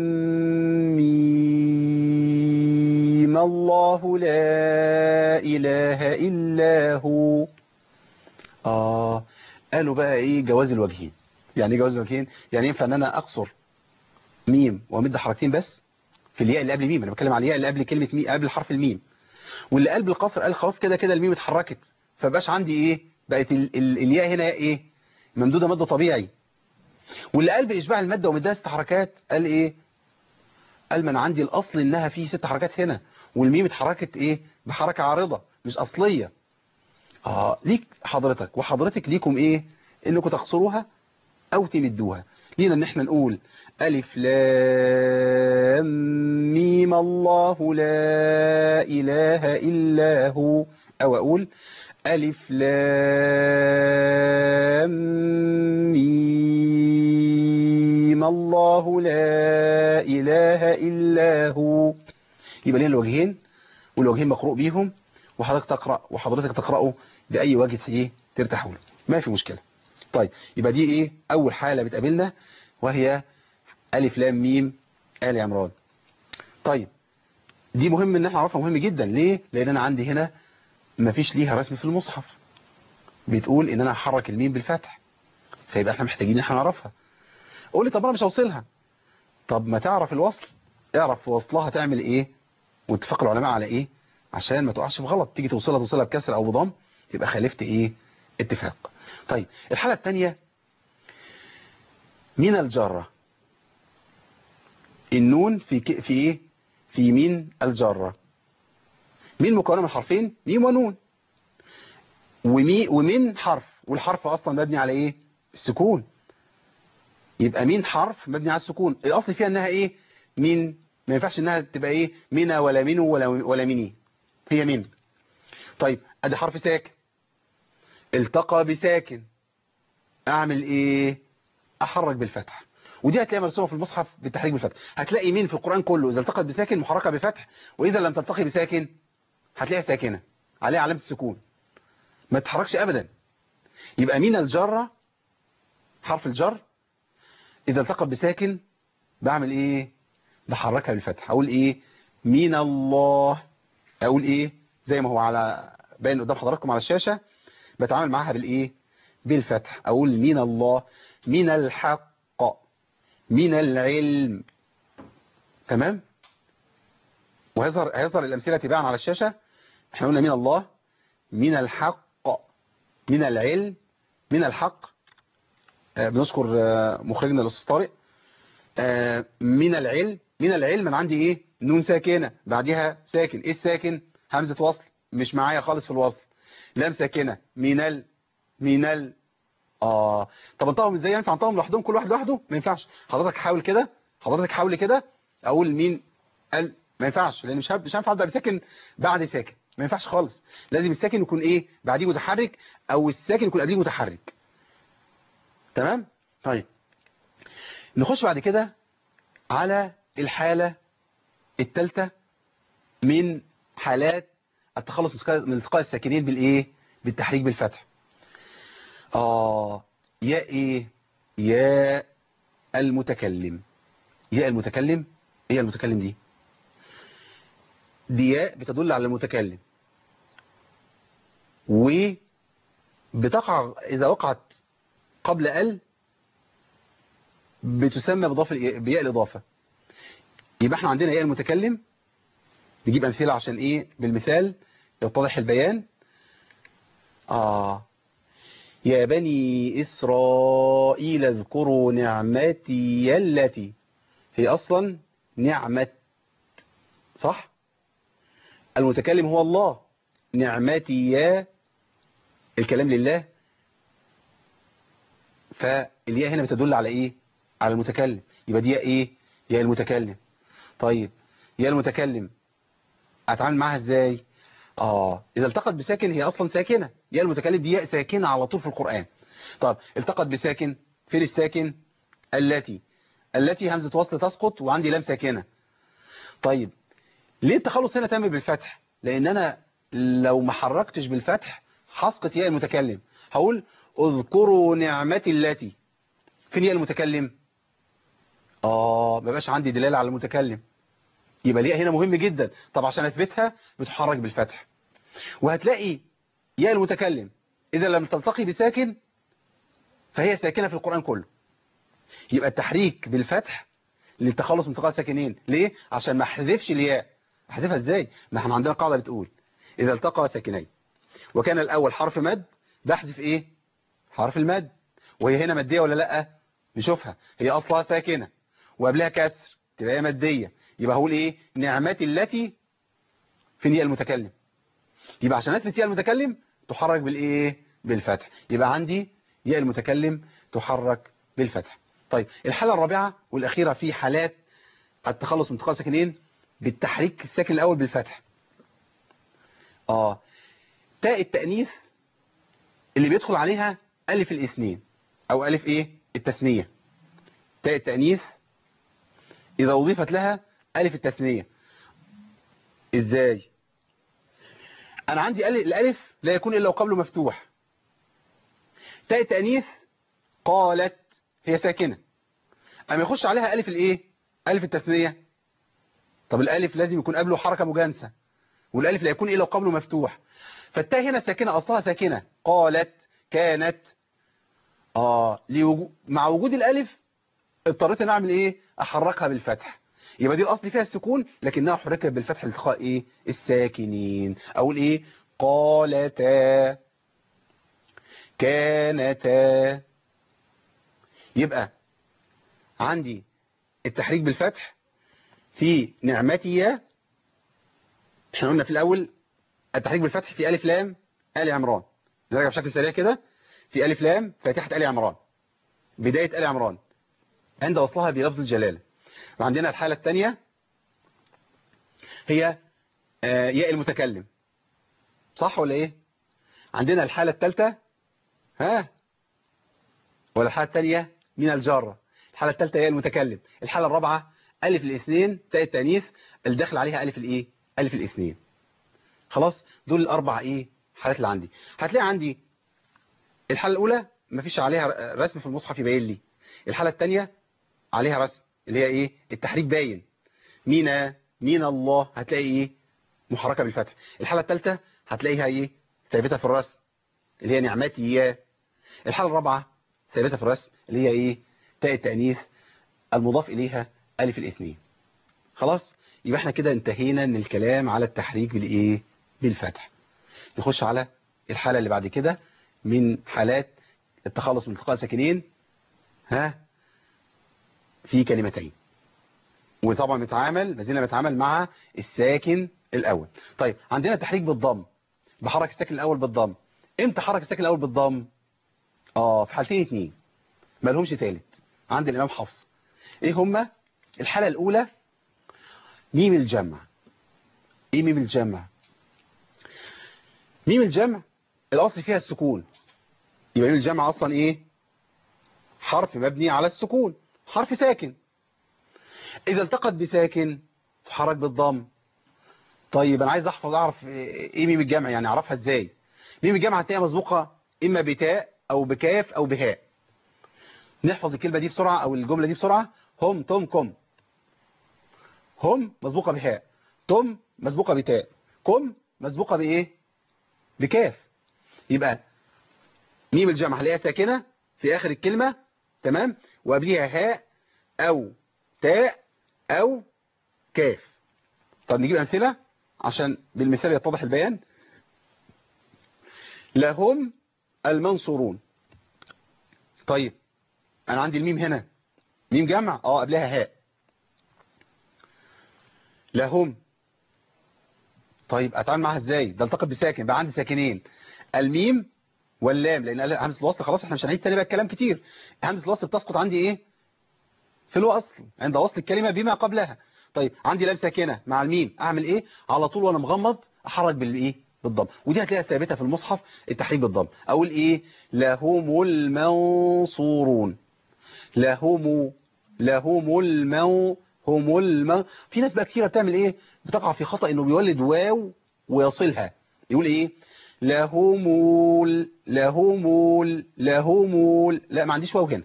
ميم الله لا إله إلا هو آه قالوا بقى إيه جواز الوجهين يعني إيه جواز الوجهين يعني ينفع أن أنا أقصر ميم وأمد حركتين بس في الياء اللي قبل ميم أنا بتكلم على الياء اللي قبل كلمة ميم قبل حرف الميم واللي قلب القصر قال خلاص كده كده الميم اتحركت فبقاش عندي إيه بقت ال ال الياء هنا إيه ممدودة مد طبيعي واللي قال بإشباع المادة ومدها ست حركات قال إيه قال ما أنا عندي الأصل إنها فيه ست حركات هنا والميم اتحركت إيه بحركة عارضة مش أصلية آه ليك حضرتك وحضرتك ليكم إيه إنكم تقصروها أو تمدوها لينا إن إحنا نقول ألف لام ميم الله لا إله إلا هو أو أقول ألف لام ميم الله لا إله إلا هو يبقى لنا الوجهين والوجهين مقروء بيهم وحضرتك تقرأ وحضرتك تقرأه بأي وجه ايه ترتاحوا له ما في مشكلة طيب يبقى دي ايه أول حالة بتقابلنا وهي ألف لام ميم آل عمران طيب دي مهم ان احنا نعرفها مهم جدا ليه لان انا عندي هنا مفيش ليها رسم في المصحف بتقول ان انا هحرك الميم بالفتح فيبقى احنا محتاجين ان احنا نعرفها قول لي طب انا مش هوصلها طب ما تعرف الوصل اعرف في وصلها تعمل ايه واتفق العلماء على ايه عشان ما تقعش في غلط تيجي توصلها توصلها بكسر او بضم يبقى خالفت ايه اتفاق طيب الحالة الثانية من الجارة النون في ك... في ايه في يمين الجارة مين مكونة من حرفين ميم ونون ومي ومن حرف والحرف اصلا مبني على ايه السكون يبقى مين حرف مبني على السكون الاصل فيها انها ايه مين ما ينفعش انها تبقى ايه منا ولا منو ولا ولا مني هي من طيب ادي حرف ساكن التقى بساكن اعمل ايه احرك بالفتح ودي هتلاقيها مرسومه في المصحف بالتحريك بالفتح هتلاقي مين في القرآن كله اذا التقت بساكن محركه بفتح واذا لم تلتقي بساكن هتلاقيها ساكنه عليها علامه السكون ما تتحركش ابدا يبقى مين الجره حرف الجر اذا التقت بساكن بعمل ايه بحركها بالفتح اقول ايه مين الله اقول ايه زي ما هو على باين قدام حضراتكم على الشاشة بتعامل معاها بالايه بالفتح اقول من الله من الحق من العلم تمام وهيظهر هيظهر الامثله تباعا على الشاشه احنا قلنا من الله من الحق من العلم من الحق آه بنذكر آه مخرجنا الاستاذ طارق آه من العلم من العلم انا عندي ايه نون ساكنه بعدها ساكن ايه الساكن همزه وصل مش معايا خالص في الوصل لام ساكنه من ال من ال اه طب انطقهم ازاي ينفع انطقهم لوحدهم كل واحد لوحده ما ينفعش حضرتك حاول كده حضرتك حاول كده اقول مين ال ما ينفعش لان مش مش هينفع ابدا بساكن بعد ساكن ما ينفعش خالص لازم الساكن يكون ايه بعديه متحرك او الساكن يكون قبليه متحرك تمام طيب نخش بعد كده على الحالة الثالثة من حالات التخلص من التقاء الساكنين بالايه بالتحريك بالفتح اه يا ايه يا المتكلم يا المتكلم ايه المتكلم دي دي ياء بتدل على المتكلم وبتقع إذا وقعت قبل ال بتسمى بضاف بياء الإضافة يبقى احنا عندنا ياء المتكلم نجيب أمثلة عشان إيه بالمثال يتضح البيان آه يا بني إسرائيل اذكروا نعمتي التي هي أصلا نعمة صح المتكلم هو الله نعمتي يا الكلام لله فالياء هنا بتدل على ايه على المتكلم يبقى دي ايه يا المتكلم طيب يا المتكلم اتعامل معاها ازاي اه اذا التقت بساكن هي اصلا ساكنه يا المتكلم دي ياء ساكنه على طول في القران طب التقت بساكن فين الساكن التي التي همزه وصل تسقط وعندي لام ساكنه طيب ليه التخلص هنا تم بالفتح لان انا لو ما حركتش بالفتح هسقط ياء المتكلم هقول اذكروا نعمتي التي فين ياء المتكلم اه ما بقاش عندي دلاله على المتكلم يبقى الياء هنا مهم جدا طب عشان اثبتها بتحرك بالفتح وهتلاقي ياء المتكلم اذا لم تلتقي بساكن فهي ساكنه في القران كله يبقى التحريك بالفتح للتخلص من التقاء الساكنين ليه عشان ما احذفش الياء احذفها ازاي ما احنا عندنا قاعده بتقول اذا التقى ساكنين وكان الاول حرف مد بحذف ايه حرف المد وهي هنا ماديه ولا لا نشوفها هي اصلها ساكنه وقبلها كسر تبقى هي ماديه يبقى هقول ايه نعمتي التي فين ياء المتكلم يبقى عشان اثبت ياء المتكلم تحرك بالايه بالفتح يبقى عندي ياء المتكلم تحرك بالفتح طيب الحالة الرابعة والأخيرة في حالات التخلص من التقاء الساكنين بالتحريك الساكن الأول بالفتح آه تاء التأنيث اللي بيدخل عليها ألف الاثنين أو ألف إيه التثنية تاء التأنيث إذا أضيفت لها ألف التثنية إزاي أنا عندي الألف لا يكون إلا وقبله مفتوح تاء التأنيث قالت هي ساكنة أما يخش عليها ألف الإيه ألف التثنية طب الألف لازم يكون قبله حركة مجانسة والألف لا يكون إلا وقبله مفتوح فالتاء هنا ساكنة أصلها ساكنة قالت كانت آه لوجو... مع وجود الألف اضطريت ان اعمل ايه احركها بالفتح يبقى دي الاصل فيها السكون لكنها حركت بالفتح لالتقاء ايه الساكنين اقول ايه قالتا كانتا يبقى عندي التحريك بالفتح في نعمتي احنا قلنا في الاول التحريك بالفتح في الف لام ال عمران نرجع بشكل سريع كده في الف لام فاتحه ال عمران بدايه ال عمران عند وصلها بلفظ الجلالة وعندنا الحالة الثانية هي ياء المتكلم صح ولا ايه عندنا الحالة الثالثة ها ولا الحالة الثانية من الجارة الحالة الثالثة ياء المتكلم الحالة الرابعة ألف الاثنين تاء التانيث اللي داخل عليها ألف الايه ألف الاثنين خلاص دول الأربع ايه حالات اللي عندي هتلاقي عندي الحالة الأولى مفيش عليها رسم في المصحف يبين لي الحالة الثانية عليها رسم اللي هي ايه التحريك باين مينا مين الله هتلاقي ايه محركة بالفتح الحالة الثالثة هتلاقيها ايه ثابتة في الرسم اللي هي نعمتي يا الحالة الرابعة ثابتة في الرسم اللي هي ايه تاء التأنيث المضاف إليها ألف الاثنين خلاص يبقى احنا كده انتهينا من الكلام على التحريك بالايه بالفتح نخش على الحالة اللي بعد كده من حالات التخلص من التقاء ساكنين ها في كلمتين وطبعا بنتعامل ما زلنا بنتعامل مع الساكن الاول طيب عندنا تحريك بالضم بحرك الساكن الاول بالضم امتى حرك الساكن الاول بالضم اه في حالتين اتنين ما لهمش ثالث عند الامام حفص ايه هما الحالة الاولى ميم الجمع ايه ميم الجمع ميم الجمع الاصل فيها السكون يبقى ميم الجمع اصلا ايه حرف مبني على السكون حرف ساكن اذا التقت بساكن تحرك بالضم طيب انا عايز احفظ اعرف ايه ميم الجمع يعني اعرفها ازاي ميم الجمع هتلاقيها مسبوقه اما بتاء او بكاف او بهاء نحفظ الكلمه دي بسرعه او الجمله دي بسرعه هم تم كم هم مسبوقه بهاء تم مسبوقه بتاء كم مسبوقه بايه بكاف يبقى ميم الجمع هلاقيها ساكنه في اخر الكلمه تمام وقبليها هاء او تاء او كاف طب نجيب امثله عشان بالمثال يتضح البيان لهم المنصورون طيب انا عندي الميم هنا ميم جمع اه قبلها هاء لهم طيب اتعامل معاها ازاي ده التقط بساكن بقى عندي ساكنين الميم واللام لان همزه الوصل خلاص احنا مش هنعيد تاني بقى الكلام كتير همزه الوصل بتسقط عندي ايه في الوصل عند وصل الكلمه بما قبلها طيب عندي لام ساكنه مع الميم اعمل ايه على طول وانا مغمض احرك بالايه بالضم ودي هتلاقيها ثابته في المصحف التحريك بالضم اقول ايه لهم المنصورون لهم لهم المو هم الم في ناس بقى كتيره بتعمل ايه بتقع في خطأ انه بيولد واو ويصلها يقول ايه لهمول لهمول لهمول لا ما عنديش واو هنا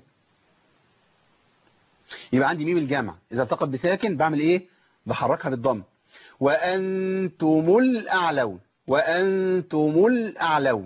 يبقى عندي ميم الجمع اذا التقت بساكن بعمل ايه بحركها بالضم وانتم الاعلون وانتم الاعلون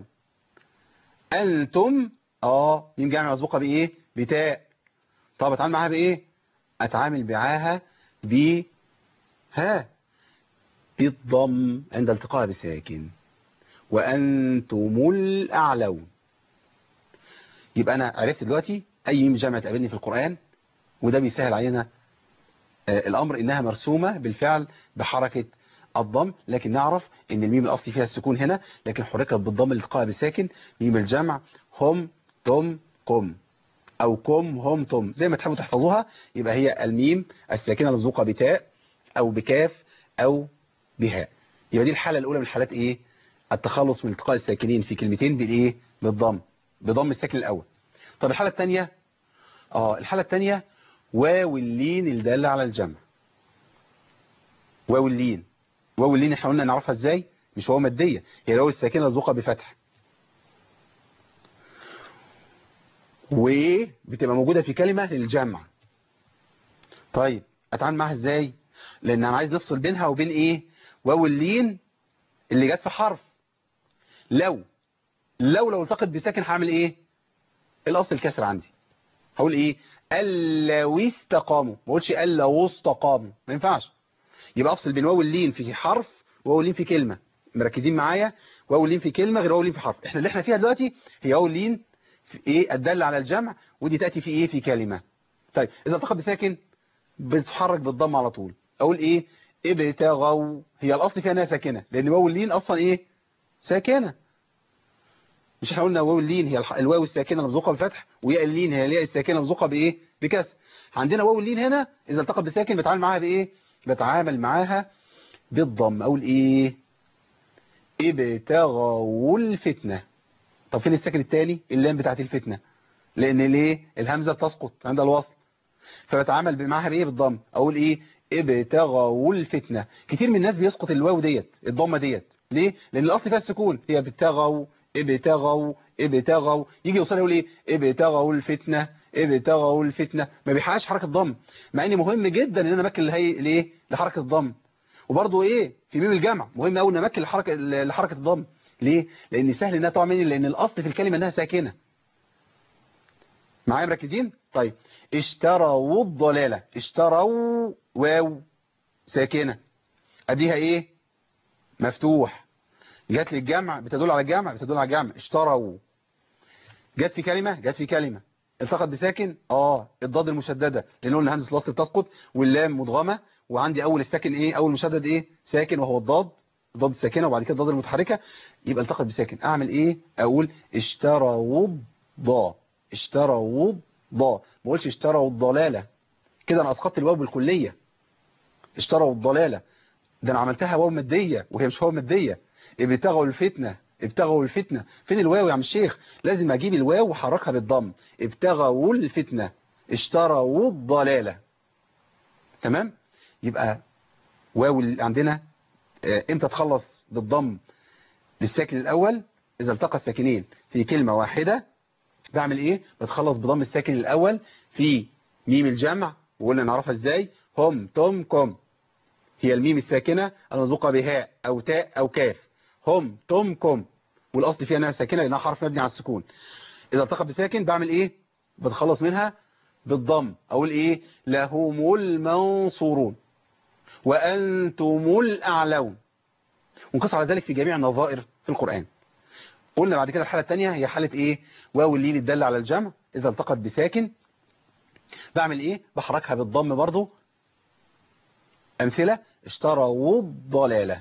انتم اه ميم جمع مسبوقه بايه بتاء طب اتعامل معاها بايه اتعامل معاها ب ها بالضم عند التقاء بساكن وانتم الاعلون يبقى انا عرفت دلوقتي اي ميم جمع تقابلني في القرآن وده بيسهل علينا الامر انها مرسومة بالفعل بحركة الضم لكن نعرف ان الميم الاصلي فيها السكون هنا لكن حركت بالضم للتقاء بساكن ميم الجمع هم تم قم او كم هم تم زي ما تحبوا تحفظوها يبقى هي الميم الساكنة المسبوقة بتاء او بكاف او بهاء يبقى دي الحالة الاولى من حالات ايه التخلص من التقاء الساكنين في كلمتين بالايه بالضم بضم الساكن الاول طب الحالة الثانية اه الحالة الثانية واو اللين الدالة على الجمع واو اللين واو اللين احنا قلنا نعرفها ازاي مش واو مادية هي الواو الساكنة مسبوقة بفتح وبتبقى موجودة في كلمة للجمع طيب اتعامل معاها ازاي لان انا عايز نفصل بينها وبين ايه واو اللين اللي جت في حرف لو لو لو التقط بساكن هعمل ايه الاصل الكسر عندي هقول ايه لو استقاموا ما اقولش لو استقاموا ما ينفعش يبقى افصل بين واو اللين في حرف وواو اللين في كلمة مركزين معايا واو اللين في كلمة غير واو اللين في حرف احنا اللي احنا فيها دلوقتي هي واو اللين في ايه الدالة على الجمع ودي تأتي في ايه في كلمة طيب اذا التقط بساكن بتتحرك بالضم على طول اقول ايه ابتغوا هي الاصل فيها انها ساكنه لان واو اللين اصلا ايه ساكنه مش احنا قلنا واو اللين هي الواو الساكنه المسبوقه بالفتح وياء اللين هي الياء الساكنه المسبوقه بايه بكسر عندنا واو اللين هنا اذا التقط بساكن بتعامل معاها بايه بتعامل معاها بالضم اقول ايه ابتغوا الفتنه طب فين الساكن الثاني اللام بتاعت الفتنه لان ليه الهمزه بتسقط عند الوصل فبتعامل معاها بايه بالضم اقول ايه ابتغوا الفتنه كتير من الناس بيسقط الواو ديت الضمه ديت ليه لان الاصل فيها السكون هي ابتغوا ابتغوا ابتغوا يجي يوصل يقول ايه ابتغوا الفتنه ابتغوا الفتنه ما بيحققش حركه ضم مع ان مهم جدا ان انا امكن لهي ليه لحركه الضم وبرضه ايه في ميم الجمع مهم قوي ان امكن لحركه لحركه الضم ليه لان سهل انها تقع مني لان الاصل في الكلمه انها ساكنه معايا مركزين طيب اشتروا الضلاله اشتروا واو ساكنه اديها ايه مفتوح جت للجمع بتدل على الجمع بتدل على الجمع اشتروا جت في كلمة جت في كلمة التقط بساكن اه الضاد المشددة لان قلنا همزة الوصل تسقط واللام مدغمة وعندي اول الساكن ايه اول مشدد ايه ساكن وهو الضاد الضاد الساكنة وبعد كده الضاد المتحركة يبقى التقط بساكن اعمل ايه اقول اشتروا ضا اشتروا ضا ما اقولش اشتروا الضلالة كده انا اسقطت الواو بالكلية اشتروا الضلالة ده انا عملتها واو مادية وهي مش واو مادية ابتغوا الفتنة ابتغوا الفتنة فين الواو يا عم الشيخ لازم اجيب الواو واحركها بالضم ابتغوا الفتنة اشتروا الضلالة تمام يبقى واو اللي عندنا اه امتى تخلص بالضم للساكن الاول اذا التقى الساكنين في كلمة واحدة بعمل ايه بتخلص بضم الساكن الاول في ميم الجمع وقلنا نعرفها ازاي هم تم كم هي الميم الساكنة المسبوقة بهاء او تاء او كاف هم تم كم والاصل فيها انها ساكنه لانها حرف مبني على السكون اذا التقى بساكن بعمل ايه بتخلص منها بالضم اقول ايه لهم المنصورون وانتم الاعلون ونقص على ذلك في جميع النظائر في القران قلنا بعد كده الحاله الثانيه هي حاله ايه واو اللين الداله على الجمع اذا التقت بساكن بعمل ايه بحركها بالضم برضو امثله اشتروا الضلاله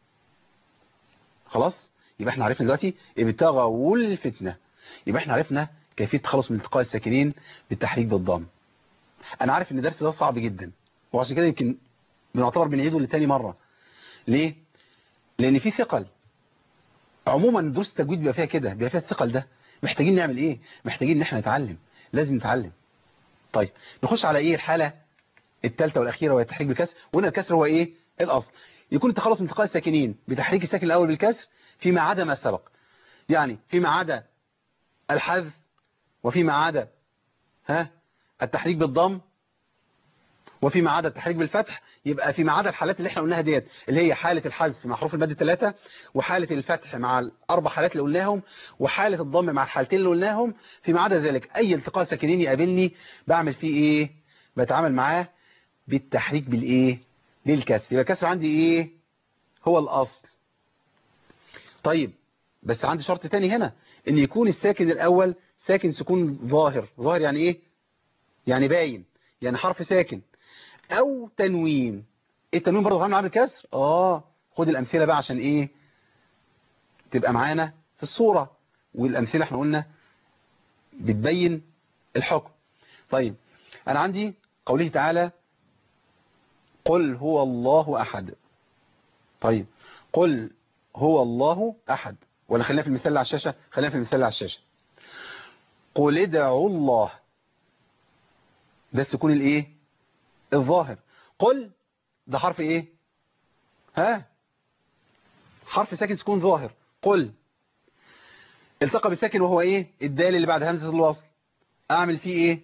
خلاص يبقى احنا عرفنا دلوقتي ابتغوا الفتنة يبقى احنا عرفنا كيفية التخلص من التقاء الساكنين بالتحريك بالضم انا عارف ان الدرس ده صعب جدا وعشان كده يمكن بنعتبر بنعيده لتاني مرة ليه لان في ثقل عموما دروس التجويد بيبقى فيها كده بيبقى فيها الثقل ده محتاجين نعمل ايه محتاجين ان احنا نتعلم لازم نتعلم طيب نخش على ايه الحالة الثالثه والاخيره وهي التحريك بالكسر وهنا الكسر هو ايه الاصل يكون التخلص من التقاء الساكنين بتحريك الساكن الاول بالكسر فيما عدا ما سبق يعني فيما عدا الحذف وفيما عدا ها التحريك بالضم وفيما عدا التحريك بالفتح يبقى فيما عدا الحالات اللي احنا قلناها ديت اللي هي حالة الحذف مع حروف المد الثلاثة وحالة الفتح مع الأربع حالات اللي قلناهم وحالة الضم مع الحالتين اللي قلناهم فيما عدا ذلك أي التقاء ساكنين يقابلني بعمل فيه إيه بتعامل معاه بالتحريك بالإيه بالكسر يبقى الكسر عندي إيه هو الأصل طيب بس عندي شرط تاني هنا ان يكون الساكن الاول ساكن سكون ظاهر ظاهر يعني ايه يعني باين يعني حرف ساكن او تنوين ايه التنوين برضه هعمل عامل كسر اه خد الامثله بقى عشان ايه تبقى معانا في الصوره والامثله احنا قلنا بتبين الحكم طيب انا عندي قوله تعالى قل هو الله احد طيب قل هو الله أحد ولا خلينا في المثال اللي على الشاشة خلينا في المثال اللي على الشاشة قل ادعوا الله ده السكون الايه الظاهر قل ده حرف ايه ها حرف ساكن سكون ظاهر قل التقى بالساكن وهو ايه الدال اللي بعد همزة الوصل اعمل فيه ايه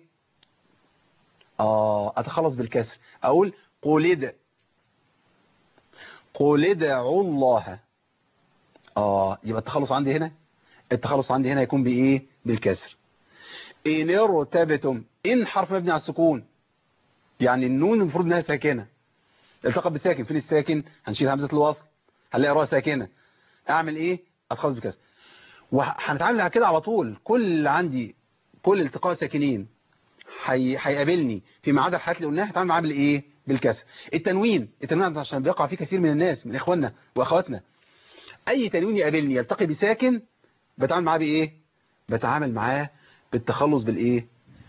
اه اتخلص بالكسر اقول قل ادع قل ادعوا الله اه يبقى التخلص عندي هنا التخلص عندي هنا يكون بايه بالكسر ان ارتبتم ان حرف مبني على السكون يعني النون المفروض انها ساكنه التقى بالساكن فين الساكن هنشيل همزه الوصل هنلاقي راء ساكنه اعمل ايه اتخلص بالكسر وهنتعامل على كده على طول كل عندي كل التقاء ساكنين هيقابلني حي... في عدا الحالات اللي قلناها هتعامل معاه بالايه بالكسر التنوين التنوين عشان بيقع فيه كثير من الناس من اخواننا واخواتنا اي تنوين يقابلني يلتقي بساكن بتعامل معاه بايه بتعامل معاه بالتخلص بالايه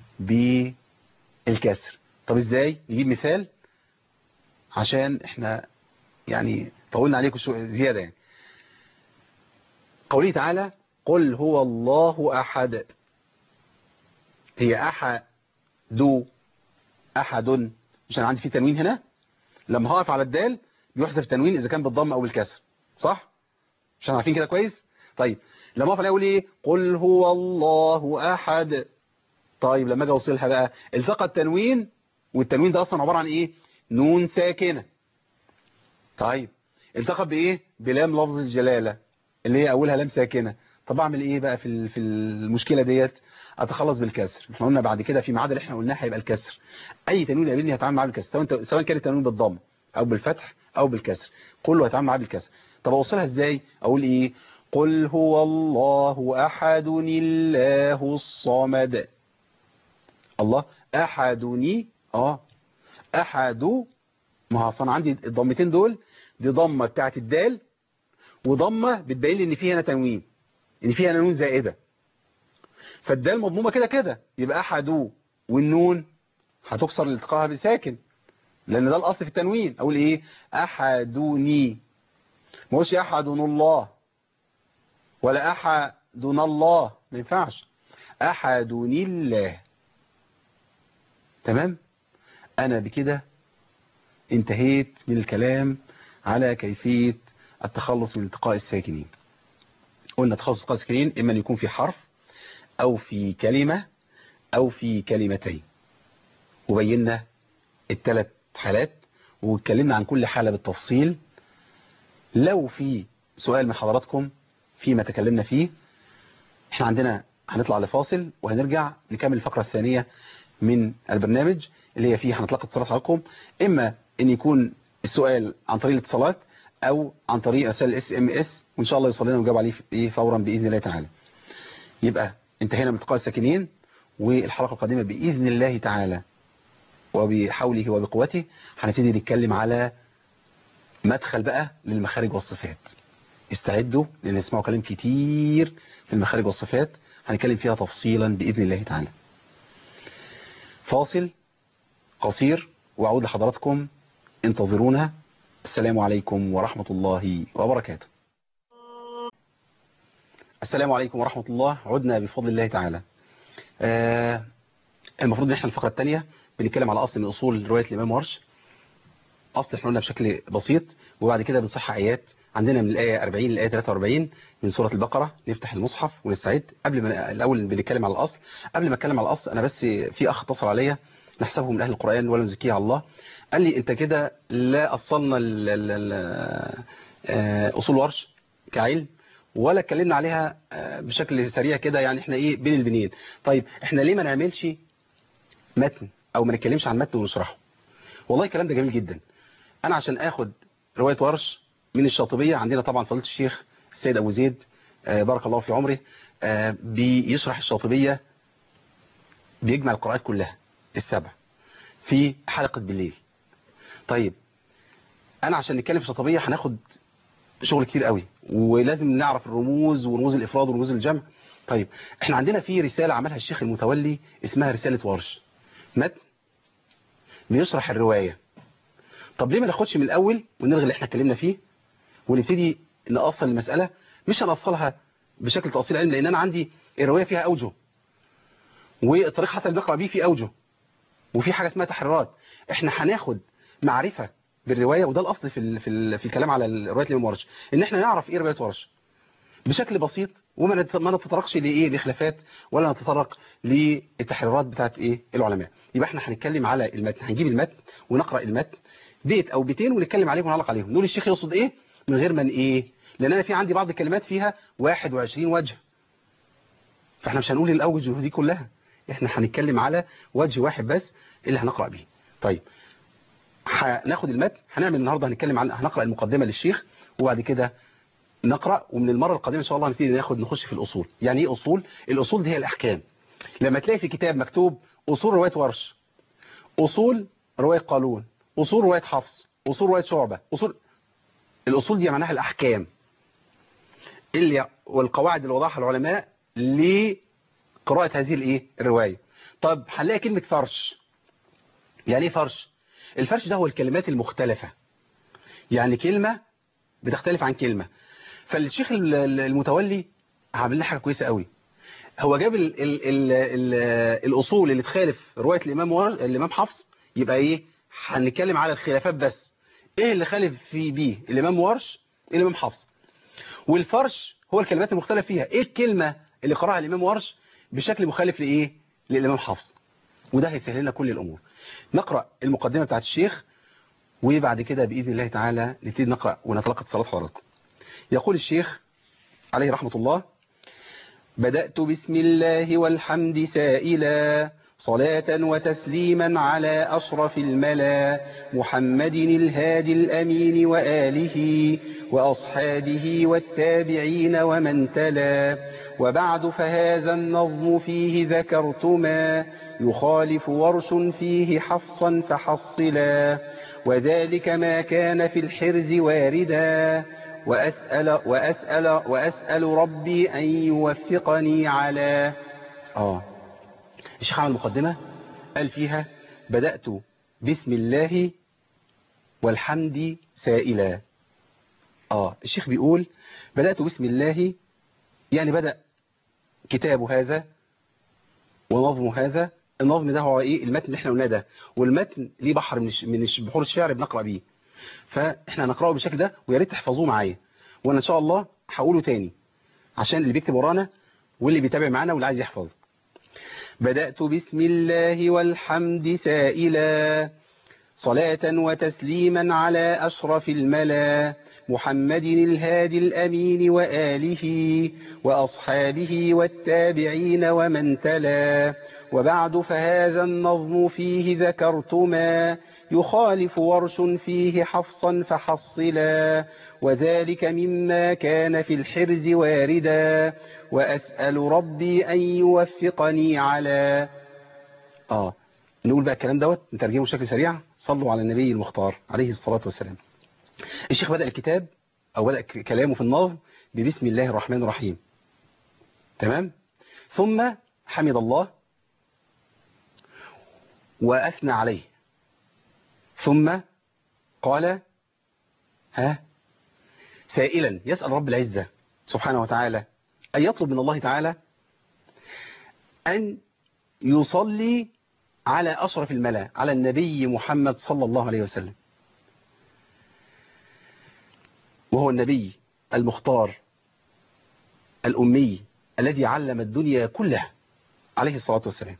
بالكسر طب ازاي نجيب مثال عشان احنا يعني طولنا عليكم زيادة يعني قوله تعالى قل هو الله احد هي احد دو احد مش انا عندي في تنوين هنا لما هقف على الدال بيحذف تنوين اذا كان بالضم او بالكسر صح عشان عارفين كده كويس طيب لما اقف عليها اقول ايه قل هو الله احد طيب لما اجي اوصلها بقى التقى التنوين والتنوين ده اصلا عباره عن ايه نون ساكنه طيب التقى بايه بلام لفظ الجلاله اللي هي اولها لام ساكنه طب اعمل ايه بقى في ال- في المشكله ديت اتخلص بالكسر احنا قلنا بعد كده في ميعاد اللي احنا قلناه هيبقى الكسر اي تنوين يقابلني هتعامل معاه بالكسر سواء انت- سواء كان التنوين بالضم او بالفتح او بالكسر كله هتعامل معاه بالكسر طب اوصلها ازاي اقول ايه قل هو الله احد الله الصمد الله احدني اه احد ما هو اصلا عندي الضمتين دول دي ضمه بتاعت الدال وضمه بتبين لي ان في هنا تنوين ان في هنا نون زائده فالدال مضمومه كده كده يبقى احد والنون هتكسر الالتقاءها بساكن لان ده الاصل في التنوين اقول ايه احدني ما هوش احدنا الله ولا احدنا الله ما ينفعش احدني الله تمام انا بكده انتهيت من الكلام على كيفية التخلص من التقاء الساكنين قلنا تخلص التقاء الساكنين اما ان يكون في حرف او في كلمة او في كلمتين وبينا الثلاث حالات واتكلمنا عن كل حالة بالتفصيل لو في سؤال من حضراتكم فيما تكلمنا فيه احنا عندنا هنطلع لفاصل وهنرجع نكمل الفقرة الثانية من البرنامج اللي هي فيه هنتلقى اتصالات حضراتكم اما ان يكون السؤال عن طريق الاتصالات او عن طريق رسائل الاس ام اس وان شاء الله يوصل لنا ونجاوب عليه ايه فورا باذن الله تعالى يبقى انتهينا من التقاء الساكنين والحلقه القادمه باذن الله تعالى وبحوله وبقوته هنبتدي نتكلم على مدخل بقى للمخارج والصفات استعدوا لان نسمعوا كلام كتير في المخارج والصفات هنتكلم فيها تفصيلا باذن الله تعالى فاصل قصير واعود لحضراتكم انتظرونا السلام عليكم ورحمة الله وبركاته السلام عليكم ورحمة الله عدنا بفضل الله تعالى آه المفروض ان احنا الفقرة الثانية بنتكلم على اصل من اصول رواية الامام ورش اصل احنا قلنا بشكل بسيط وبعد كده بنصح ايات عندنا من الآية 40 للآية 43 من سورة البقرة نفتح المصحف ونستعد قبل ما الأول بنتكلم على الأصل قبل ما اتكلم على الأصل أنا بس في أخ اتصل عليا نحسبه من أهل القرآن ولا نزكيه على الله قال لي أنت كده لا أصلنا ال ال ال أصول ورش كعلم ولا اتكلمنا عليها بشكل سريع كده يعني احنا ايه بين البنين طيب احنا ليه ما نعملش متن او ما نتكلمش عن متن ونشرحه والله الكلام ده جميل جدا انا عشان اخد رواية ورش من الشاطبية عندنا طبعا فضيله الشيخ السيد ابو زيد بارك الله في عمره بيشرح الشاطبية بيجمع القراءات كلها السبع في حلقة بالليل طيب انا عشان نتكلم في الشاطبية هناخد شغل كتير قوي ولازم نعرف الرموز ورموز الافراد ورموز الجمع طيب احنا عندنا في رسالة عملها الشيخ المتولي اسمها رسالة ورش متن بيشرح الرواية طب ليه ما ناخدش من الاول ونلغي اللي احنا اتكلمنا فيه ونبتدي نأصل المسألة مش هنأصلها بشكل تأصيل علم لان انا عندي الرواية فيها اوجه والطريق حتى اللي بقرا بيه فيه اوجه وفي حاجة اسمها تحريرات احنا هناخد معرفة بالرواية وده الاصل في ال في, ال في الكلام على رواية الامام ورش ان احنا نعرف ايه رواية ورش بشكل بسيط وما ما نتطرقش لايه لخلافات ولا نتطرق للتحريرات بتاعت ايه العلماء يبقى احنا هنتكلم على المتن هنجيب المتن ونقرا المتن بيت او بيتين ونتكلم عليهم ونعلق عليهم نقول الشيخ يقصد ايه من غير من ايه لان انا في عندي بعض الكلمات فيها 21 وجه فاحنا مش هنقول الاوجه دي كلها احنا هنتكلم على وجه واحد بس اللي هنقرا بيه طيب هناخد المتن هنعمل النهارده هنتكلم عن هنقرا المقدمه للشيخ وبعد كده نقرا ومن المره القادمه ان شاء الله هنبتدي ناخد نخش في الاصول يعني ايه اصول الاصول دي هي الاحكام لما تلاقي في كتاب مكتوب اصول روايه ورش اصول روايه قالون اصول روايه حفص اصول روايه شعبه اصول الاصول دي معناها الاحكام اللي والقواعد اللي وضعها العلماء لقراءه هذه الايه الروايه طب هنلاقي كلمه فرش يعني ايه فرش الفرش ده هو الكلمات المختلفه يعني كلمه بتختلف عن كلمه فالشيخ المتولي عامل لنا حاجه كويسه قوي هو جاب ال ال ال ال الاصول اللي تخالف روايه الامام ور... الامام حفص يبقى ايه هنتكلم على الخلافات بس ايه اللي خالف في بيه الامام ورش الامام حفص والفرش هو الكلمات المختلف فيها ايه الكلمه اللي قراها الامام ورش بشكل مخالف لايه للامام حفص وده هيسهل لنا كل الامور نقرا المقدمه بتاعت الشيخ وبعد كده باذن الله تعالى نبتدي نقرا ونتلقى اتصالات حضراتكم يقول الشيخ عليه رحمة الله بدأت بسم الله والحمد سائلا صلاة وتسليما على أشرف الملا محمد الهادي الأمين وآله وأصحابه والتابعين ومن تلا وبعد فهذا النظم فيه ذكرت ما يخالف ورش فيه حفصا فحصلا وذلك ما كان في الحرز واردا وأسأل, وأسأل, وأسأل ربي أن يوفقني على آه الشيخ عمل مقدمة قال فيها بدأت بسم الله والحمد سائلا آه الشيخ بيقول بدأت بسم الله يعني بدأ كتاب هذا ونظم هذا النظم ده هو ايه المتن اللي احنا قلناه ده والمتن ليه بحر من من بحور الشعر بنقرا بيه فاحنا هنقراه بالشكل ده ويا ريت تحفظوه معايا وانا ان شاء الله هقوله تاني عشان اللي بيكتب ورانا واللي بيتابع معانا واللي عايز يحفظ بدأت بسم الله والحمد سائلا صلاة وتسليما على أشرف الملا محمد الهادي الأمين وآله وأصحابه والتابعين ومن تلا وبعد فهذا النظم فيه ذكرت ما يخالف ورش فيه حفصا فحصلا وذلك مما كان في الحرز واردا وأسأل ربي أن يوفقني على آه نقول بقى الكلام دوت نترجمه بشكل سريع صلوا على النبي المختار عليه الصلاة والسلام الشيخ بدأ الكتاب أو بدأ كلامه في النظم ببسم الله الرحمن الرحيم تمام ثم حمد الله وأثنى عليه ثم قال ها سائلا يسأل رب العزة سبحانه وتعالى أن يطلب من الله تعالى أن يصلي على أشرف الملا على النبي محمد صلى الله عليه وسلم وهو النبي المختار الأمي الذي علم الدنيا كلها عليه الصلاة والسلام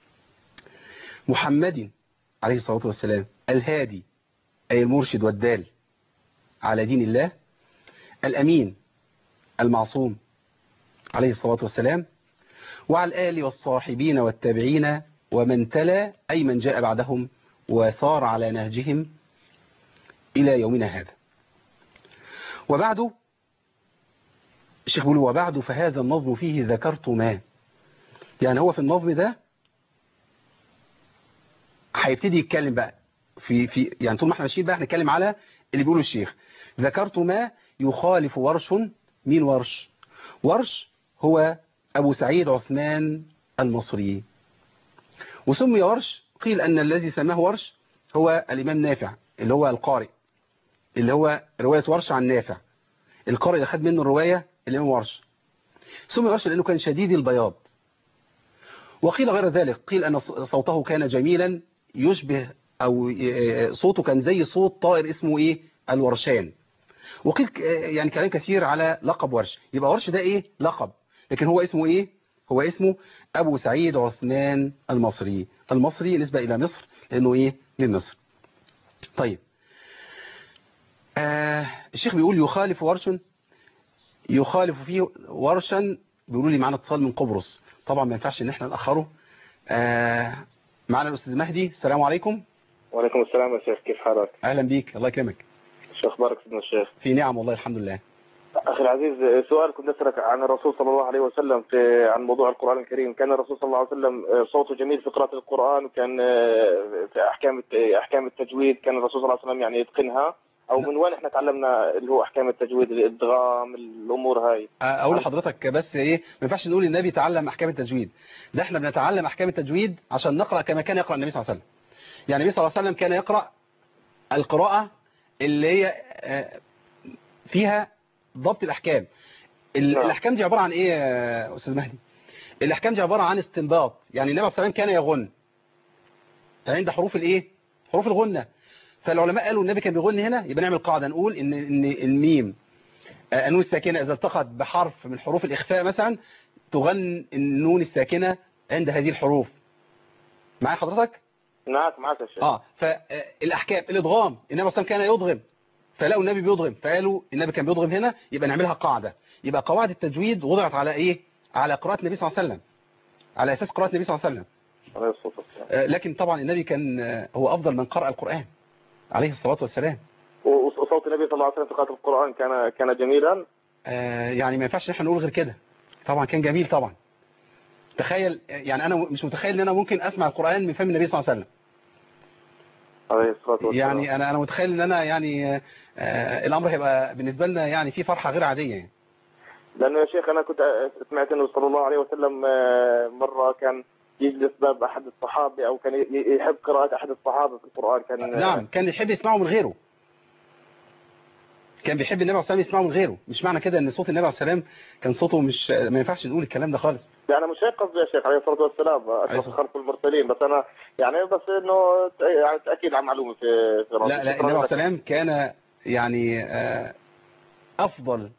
محمد عليه الصلاة والسلام الهادي أي المرشد والدال على دين الله الأمين المعصوم عليه الصلاة والسلام وعلى الآل والصاحبين والتابعين ومن تلا أي من جاء بعدهم وسار على نهجهم إلى يومنا هذا وبعد الشيخ بيقول وبعد فهذا النظم فيه ذكرت ما يعني هو في النظم ده هيبتدي يتكلم بقى في في يعني طول ما احنا ماشيين بقى هنتكلم على اللي بيقوله الشيخ ذكرت ما يخالف ورش مين ورش ورش هو أبو سعيد عثمان المصري وسمي ورش قيل أن الذي سماه ورش هو الإمام نافع اللي هو القارئ اللي هو رواية ورش عن نافع القارئ اللي خد منه الرواية الإمام ورش سمي ورش لأنه كان شديد البياض وقيل غير ذلك قيل أن صوته كان جميلا يشبه أو صوته كان زي صوت طائر اسمه إيه الورشان وقيل يعني كلام كثير على لقب ورش يبقى ورش ده إيه لقب لكن هو اسمه إيه هو اسمه أبو سعيد عثمان المصري المصري نسبة إلى مصر لأنه إيه من مصر طيب آه الشيخ بيقول يخالف ورش يخالف فيه ورشا بيقولوا لي معنا اتصال من قبرص طبعا ما ينفعش ان احنا ناخره آه معنا الاستاذ مهدي السلام عليكم وعليكم السلام يا شيخ كيف حالك اهلا بيك الله يكرمك شو اخبارك سيدنا الشيخ في نعم والله الحمد لله اخي العزيز سؤال كنت اسالك عن الرسول صلى الله عليه وسلم في عن موضوع القران الكريم كان الرسول صلى الله عليه وسلم صوته جميل في قراءه القران وكان في احكام احكام التجويد كان الرسول صلى الله عليه وسلم يعني يتقنها او من وين احنا تعلمنا اللي هو احكام التجويد الادغام الامور هاي اقول لحضرتك بس ايه ما ينفعش نقول النبي تعلم احكام التجويد ده احنا بنتعلم احكام التجويد عشان نقرا كما كان يقرا النبي صلى الله عليه وسلم يعني النبي صلى الله عليه وسلم كان يقرا القراءه اللي هي فيها ضبط الاحكام الاحكام دي عباره عن ايه يا استاذ مهدي الاحكام دي عباره عن استنباط يعني النبي صلى الله عليه وسلم كان يغن عند حروف الايه حروف الغنه فالعلماء قالوا النبي كان بيغن هنا يبقى نعمل قاعده نقول ان ان الميم النون الساكنه اذا التقت بحرف من حروف الاخفاء مثلا تغن النون الساكنه عند هذه الحروف معايا حضرتك معاك معاك يا شيخ اه فالاحكام الادغام النبي صلى الله عليه وسلم كان يضغم فلقوا النبي بيضغم فقالوا النبي كان بيضغم هنا يبقى نعملها قاعدة يبقى قواعد التجويد وضعت على ايه على قراءة النبي صلى الله عليه وسلم على اساس قراءة النبي صلى الله عليه وسلم عليه الصلاة والسلام آه، لكن طبعا النبي كان آه، هو افضل من قرأ القرآن عليه الصلاة والسلام وصوت النبي صلى الله عليه وسلم في قراءة القرآن كان كان جميلا آه، يعني ما ينفعش ان احنا نقول غير كده طبعا كان جميل طبعا تخيل يعني انا مش متخيل ان انا ممكن اسمع القرآن من فم النبي صلى الله عليه وسلم عليه الصلاة والسلام يعني انا انا متخيل ان انا يعني آه، آه، الامر هيبقى بالنسبة لنا يعني في فرحة غير عادية يعني لأنه يا شيخ أنا كنت سمعت أنه صلى الله عليه وسلم آه، مرة كان يجلس باب أحد الصحابة أو كان ي- يحب قراءة أحد الصحابة في القرآن كان نعم كان يحب يسمعه من غيره كان بيحب النبي عليه الصلاه والسلام يسمعه من غيره مش معنى كده ان صوت النبي عليه الصلاه والسلام كان صوته مش ما ينفعش نقول الكلام ده خالص يعني مش هيك قصدي يا شيخ عليه الصلاة والسلام عليه أشرف الصلاة. خلق المرسلين بس أنا يعني بس إنه ت- يعني تأكيد على معلومة في في راسي. لا لا شكراً النبي عليه لك. الصلاه والسلام كان يعني آه، افضل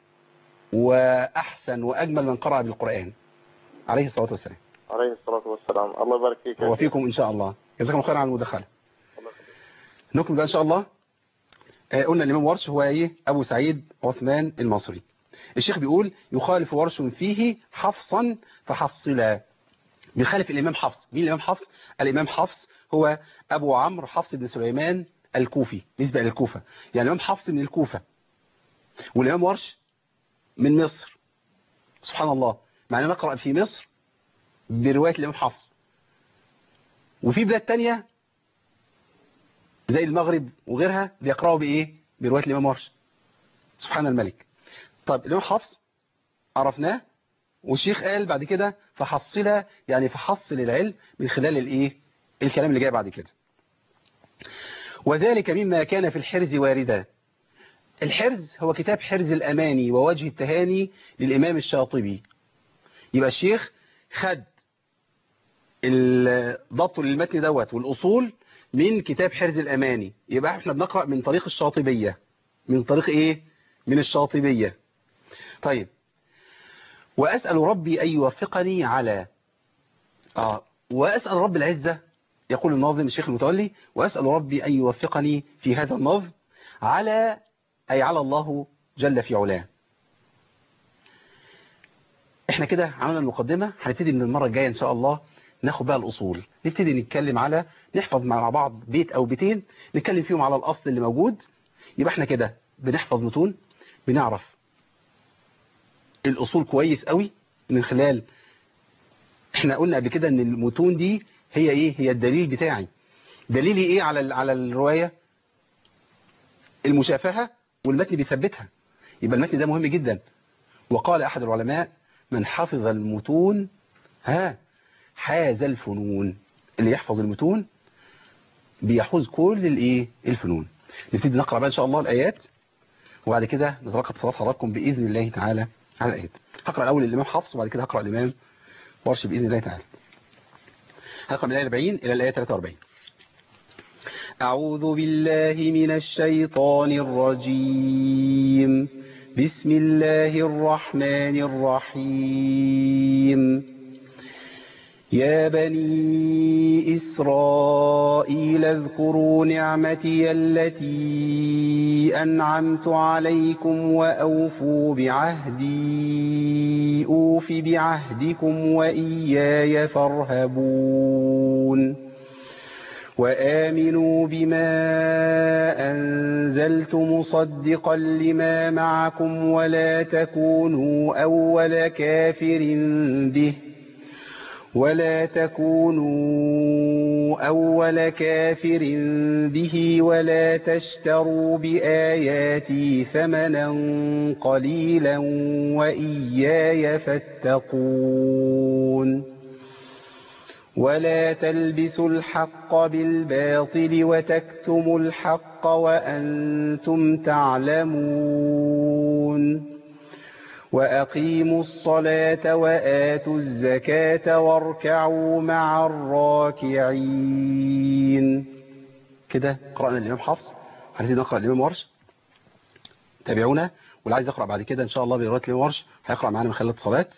واحسن واجمل من قرأ بالقرآن عليه الصلاه والسلام عليه الصلاة والسلام الله يبارك فيك يا شيخ. وفيكم ان شاء الله جزاكم الله خير على المداخله الله يخليك. نكمل بقى ان شاء الله آه، قلنا الامام ورش هو ايه ابو سعيد عثمان المصري الشيخ بيقول يخالف ورش فيه حفصا فحصلا بيخالف الامام حفص مين الامام حفص الامام حفص هو ابو عمرو حفص بن سليمان الكوفي نسبة الى الكوفة يعني الامام حفص من الكوفة والامام ورش من مصر سبحان الله معنى نقرأ في مصر برواية الامام حفص وفي بلاد تانية زي المغرب وغيرها بيقرأوا بإيه برواية الإمام ورش سبحان الملك طب الإمام حفص عرفناه والشيخ قال بعد كده فحصل يعني فحصل العلم من خلال الإيه الكلام اللي جاي بعد كده وذلك مما كان في الحرز واردا الحرز هو كتاب حرز الأماني ووجه التهاني للإمام الشاطبي يبقى الشيخ خد الضبط للمتن دوت والأصول من كتاب حرز الأماني يبقى احنا بنقرأ من طريق الشاطبية من طريق ايه من الشاطبية طيب وأسأل ربي أن يوفقني على آه وأسأل رب العزة يقول الناظم الشيخ المتولي وأسأل ربي أن يوفقني في هذا النظم على أي على الله جل في علاه احنا كده عملنا المقدمة هنبتدي من المرة الجاية ان شاء الله ناخد بقى الأصول نبتدي نتكلم على نحفظ مع بعض بيت أو بيتين نتكلم فيهم على الأصل اللي موجود يبقى احنا كده بنحفظ متون بنعرف الأصول كويس قوي من خلال احنا قلنا قبل كده ان المتون دي هي ايه هي الدليل بتاعي دليلي ايه على ال- على الرواية المشافهة والمتن بيثبتها يبقى المتن ده مهم جدا وقال أحد العلماء من حفظ المتون ها حاز الفنون اللي يحفظ المتون بيحوز كل الايه الفنون نبتدي نقرا بقى ان شاء الله الايات وبعد كده نتلقى اتصالات حضراتكم باذن الله تعالى على الايات هقرا الاول الامام حفص وبعد كده هقرا الامام ورش باذن الله تعالى هقرا من الايه 40 الى الايه 43 أعوذ بالله من الشيطان الرجيم بسم الله الرحمن الرحيم يا بني إسرائيل اذكروا نعمتي التي أنعمت عليكم وأوفوا بعهدي أوف بعهدكم وإياي فارهبون وآمنوا بما أنزلت مصدقا لما معكم ولا تكونوا أول كافر به ولا تكونوا أول كافر به ولا تشتروا بآياتي ثمنا قليلا وإياي فاتقون ولا تلبسوا الحق بالباطل وتكتموا الحق وأنتم تعلمون وأقيموا الصلاة وآتوا الزكاة واركعوا مع الراكعين كده قرأنا الإمام حفص هنبتدي نقرأ الإمام ورش تابعونا واللي عايز يقرأ بعد كده إن شاء الله برواية الإمام ورش هيقرأ معانا من خلال الاتصالات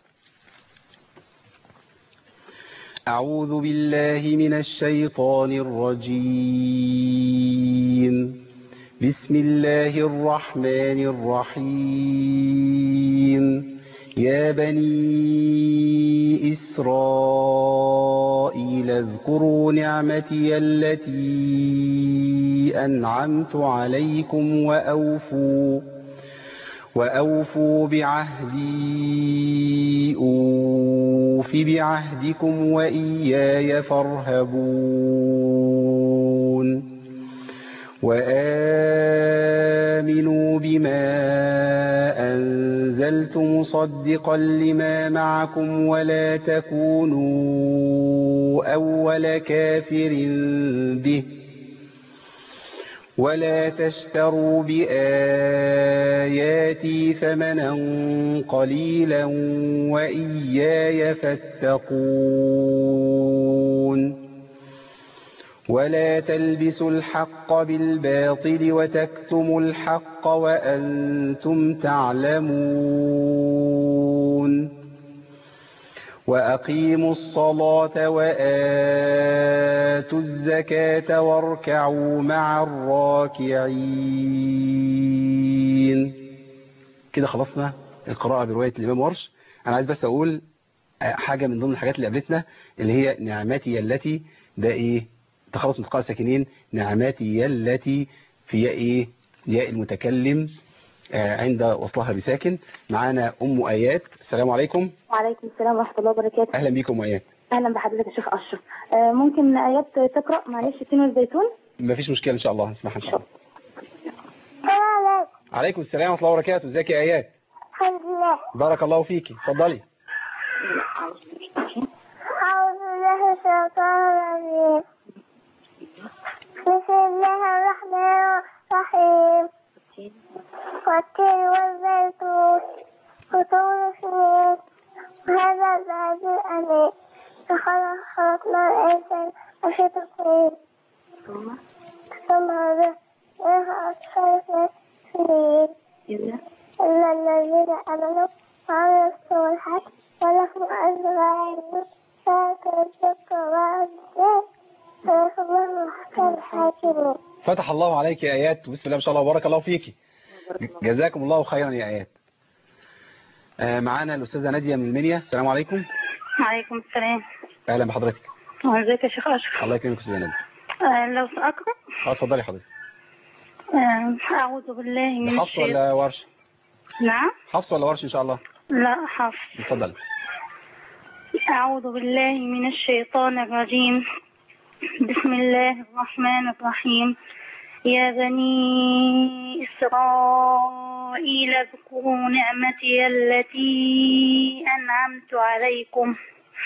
أعوذ بالله من الشيطان الرجيم بسم الله الرحمن الرحيم يا بني إسرائيل اذكروا نعمتي التي أنعمت عليكم وأوفوا وأوفوا بعهدي أوف بعهدكم وإياي فارهبون وآمنوا بما أنزلت مصدقا لما معكم ولا تكونوا أول كافر به ولا تشتروا بآياتي ثمنا قليلا وإياي فاتقون ولا تلبسوا الحق بالباطل وتكتموا الحق وأنتم تعلمون وأقيموا الصلاة وآتوا الزكاة واركعوا مع الراكعين كده خلصنا القراءة برواية الإمام ورش أنا عايز بس أقول حاجة من ضمن الحاجات اللي قابلتنا اللي هي نعمتي التي ده إيه تخلص من التقاء الساكنين نعمتي التي في ياء إيه ياء المتكلم عند وصلها بساكن معانا أم آيات السلام عليكم وعليكم السلام ورحمة الله وبركاته أهلا بيكم آيات أهلا بحضرتك يا شيخ أشرف آه ممكن آيات تقرأ معلش التين والزيتون مفيش مشكلة إن شاء الله نسمعها إن شاء الله عليكم السلام ورحمة الله وبركاته ازيك يا آيات الحمد لله بارك الله فيكي اتفضلي أعوذ بالله من الشيطان الرجيم بسم الله الرحمن الرحيم والتين والزيتون وطول سنين وهذا البلد الأمين لقد خلقنا الإنسان وفي تقويم ثم رزقناه أسفل سنين إلا الذين آمنوا وعملوا الصالحات ولهم أجر عند فاتوا وعدوا فيخبروا حتى الحاكمون فتح الله عليك يا آيات بسم الله ما شاء الله وبارك الله فيكي جزاكم الله خيرا يا آيات آه معانا الأستاذة نادية من المنيا السلام عليكم وعليكم السلام أهلا بحضرتك ازيك يا شيخ أشرف الله يكرمك أستاذة نادية آه، لو سأقرأ اه اتفضلي حضرتك آه، أعوذ بالله من ده حفص الشيطان ولا ورش نعم حفص ولا ورش إن شاء الله لا حفص اتفضلي أعوذ بالله من الشيطان الرجيم بسم الله الرحمن الرحيم يا بني إسرائيل اذكروا نعمتي التي أنعمت عليكم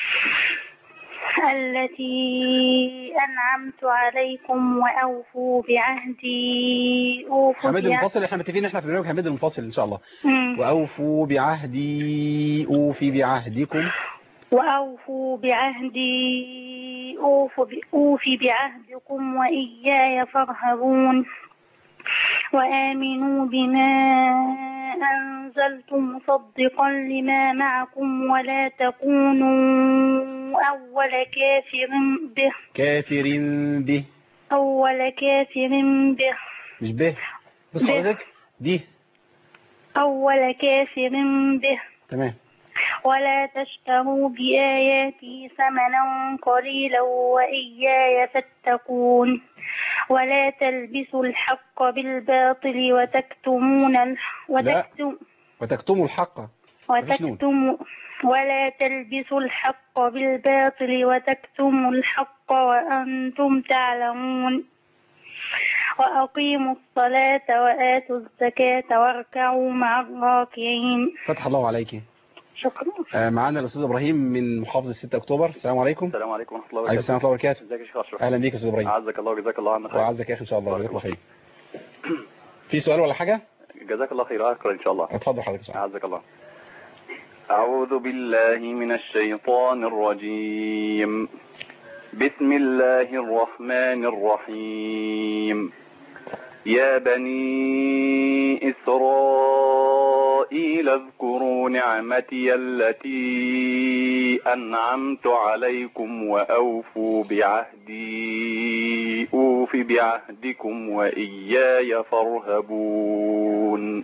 التي أنعمت عليكم وأوفوا بعهدي أوفوا حميد بعهدي المنفصل احنا متفقين احنا في برنامج حميد المنفصل إن شاء الله مم. وأوفوا بعهدي أوفي بعهدكم وأوفوا بعهدي أوف ب- أوفي بعهدكم وإياي فارهبون وآمنوا بما أنزلت مصدقا لما معكم ولا تكونوا أول كافر به كافر به أول كافر به مش به بص به. حضرتك دي أول كافر به تمام ولا تشتروا بآياتي ثمنا قليلا وإياي فاتقون ولا تلبسوا الحق بالباطل وتكتمون الح... وتكتم... وتكتموا الحق مفيش نون. وتكتموا ولا تلبسوا الحق بالباطل وتكتموا الحق وأنتم تعلمون وأقيموا الصلاة وآتوا الزكاة واركعوا مع الراكعين فتح الله عليك شكرا آه معانا الأستاذ إبراهيم من محافظة 6 أكتوبر السلام عليكم السلام عليكم ورحمة الله عليكم السلام وبركاته ورحمة الله وبركاته ازيك يا شيخ اشرف أهلا بيك يا أستاذ إبراهيم اعزك الله وجزاك الله عنا خير وأعزك يا أخي إن شاء الله جزاك الله خير في سؤال ولا حاجة جزاك الله خير اقرا ان شاء الله اتفضل حضرتك سؤال اعزك الله اعوذ بالله من الشيطان الرجيم بسم الله الرحمن الرحيم يا بني إسرائيل اذكروا نعمتي التي أنعمت عليكم وأوفوا بعهدي أوف بعهدكم وإياي فارهبون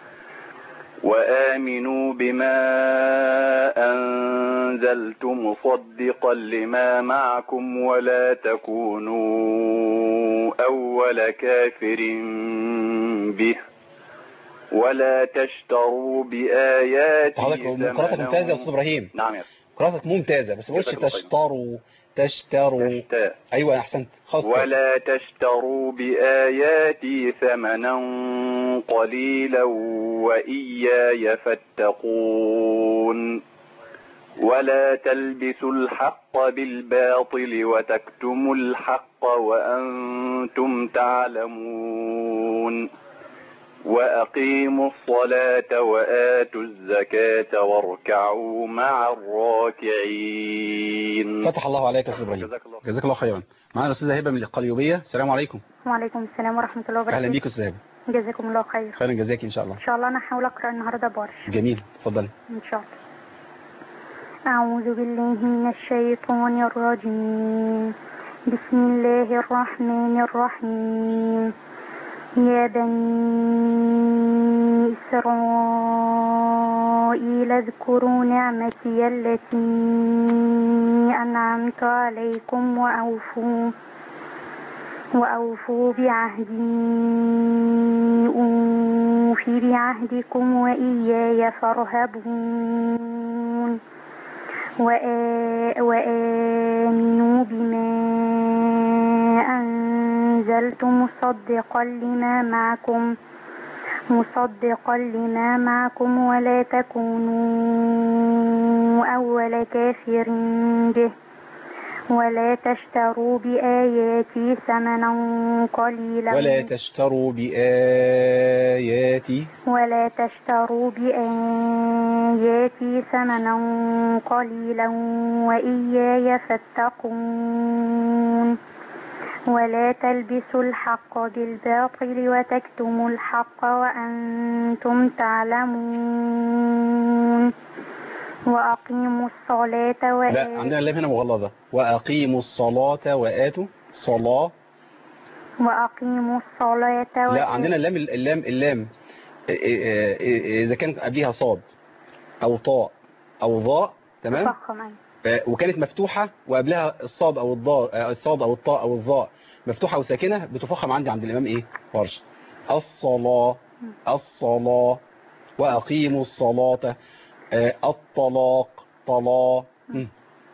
وآمنوا بما أنزلت مصدقا لما معكم ولا تكونوا أول كافر به ولا تشتروا بآياتي حضرتك قراءتك ثمنا- ممتازة يا أستاذ إبراهيم نعم يا قراءتك ممتازة بس ما قلتش جزاك الله خير. تشتروا تشتروا تشتاء أيوة أحسنت خلاص كده. ولا تشتروا بآياتي ثمنا قليلا وإياي فاتقون ولا تلبسوا الحق بالباطل وتكتموا الحق وأنتم تعلمون وأقيموا الصلاة وآتوا الزكاة واركعوا مع الراكعين فتح الله عليك يا أستاذ إبراهيم جزاك الله خير. جزاك الله خيرا معنا الأستاذة هبة من القليوبية السلام عليكم وعليكم السلام ورحمة الله وبركاته أهلا بيك يا أستاذة هبة جزاكم الله خير خيرا جزاك إن شاء الله إن شاء الله أنا هحاول أقرأ النهاردة بورش جميل اتفضلي إن شاء الله أعوذ بالله من الشيطان الرجيم بسم الله الرحمن الرحيم يا بني إسرائيل اذكروا نعمتي التي أنعمت عليكم وأوفوا وأوفوا بعهدي أوف بعهدكم وإياي فارهبون وآ- وآمنوا بما أنزلت مصدقا لما معكم مصدقا لما معكم ولا تكونوا أول كافر به ولا تشتروا بآياتي ثمنا قليلا ولا تشتروا بآياتي ولا تشتروا بآياتي ثمنا قليلا وإياي فاتقون ولا تلبسوا الحق بالباطل وتكتموا الحق وأنتم تعلمون وأقيموا الصلاة لا وآتوا عندنا اللام هنا مغلظة وأقيموا الصلاة وآتوا صلاة وأقيموا الصلاة لا وآتوا عندنا اللام اللام اللام إيه- إيه- إيه- إذا كان قبلها صاد أو طاء أو ضاء تمام فخم أيوة. آه، وكانت مفتوحة وقبلها الصاد أو الضاء آه، الصاد أو الطاء أو الضاء مفتوحة وساكنة بتفخم عندي عند الإمام إيه ورش الصلاة الصلاة وأقيموا الصلاة آه، الطلاق طلاق مم.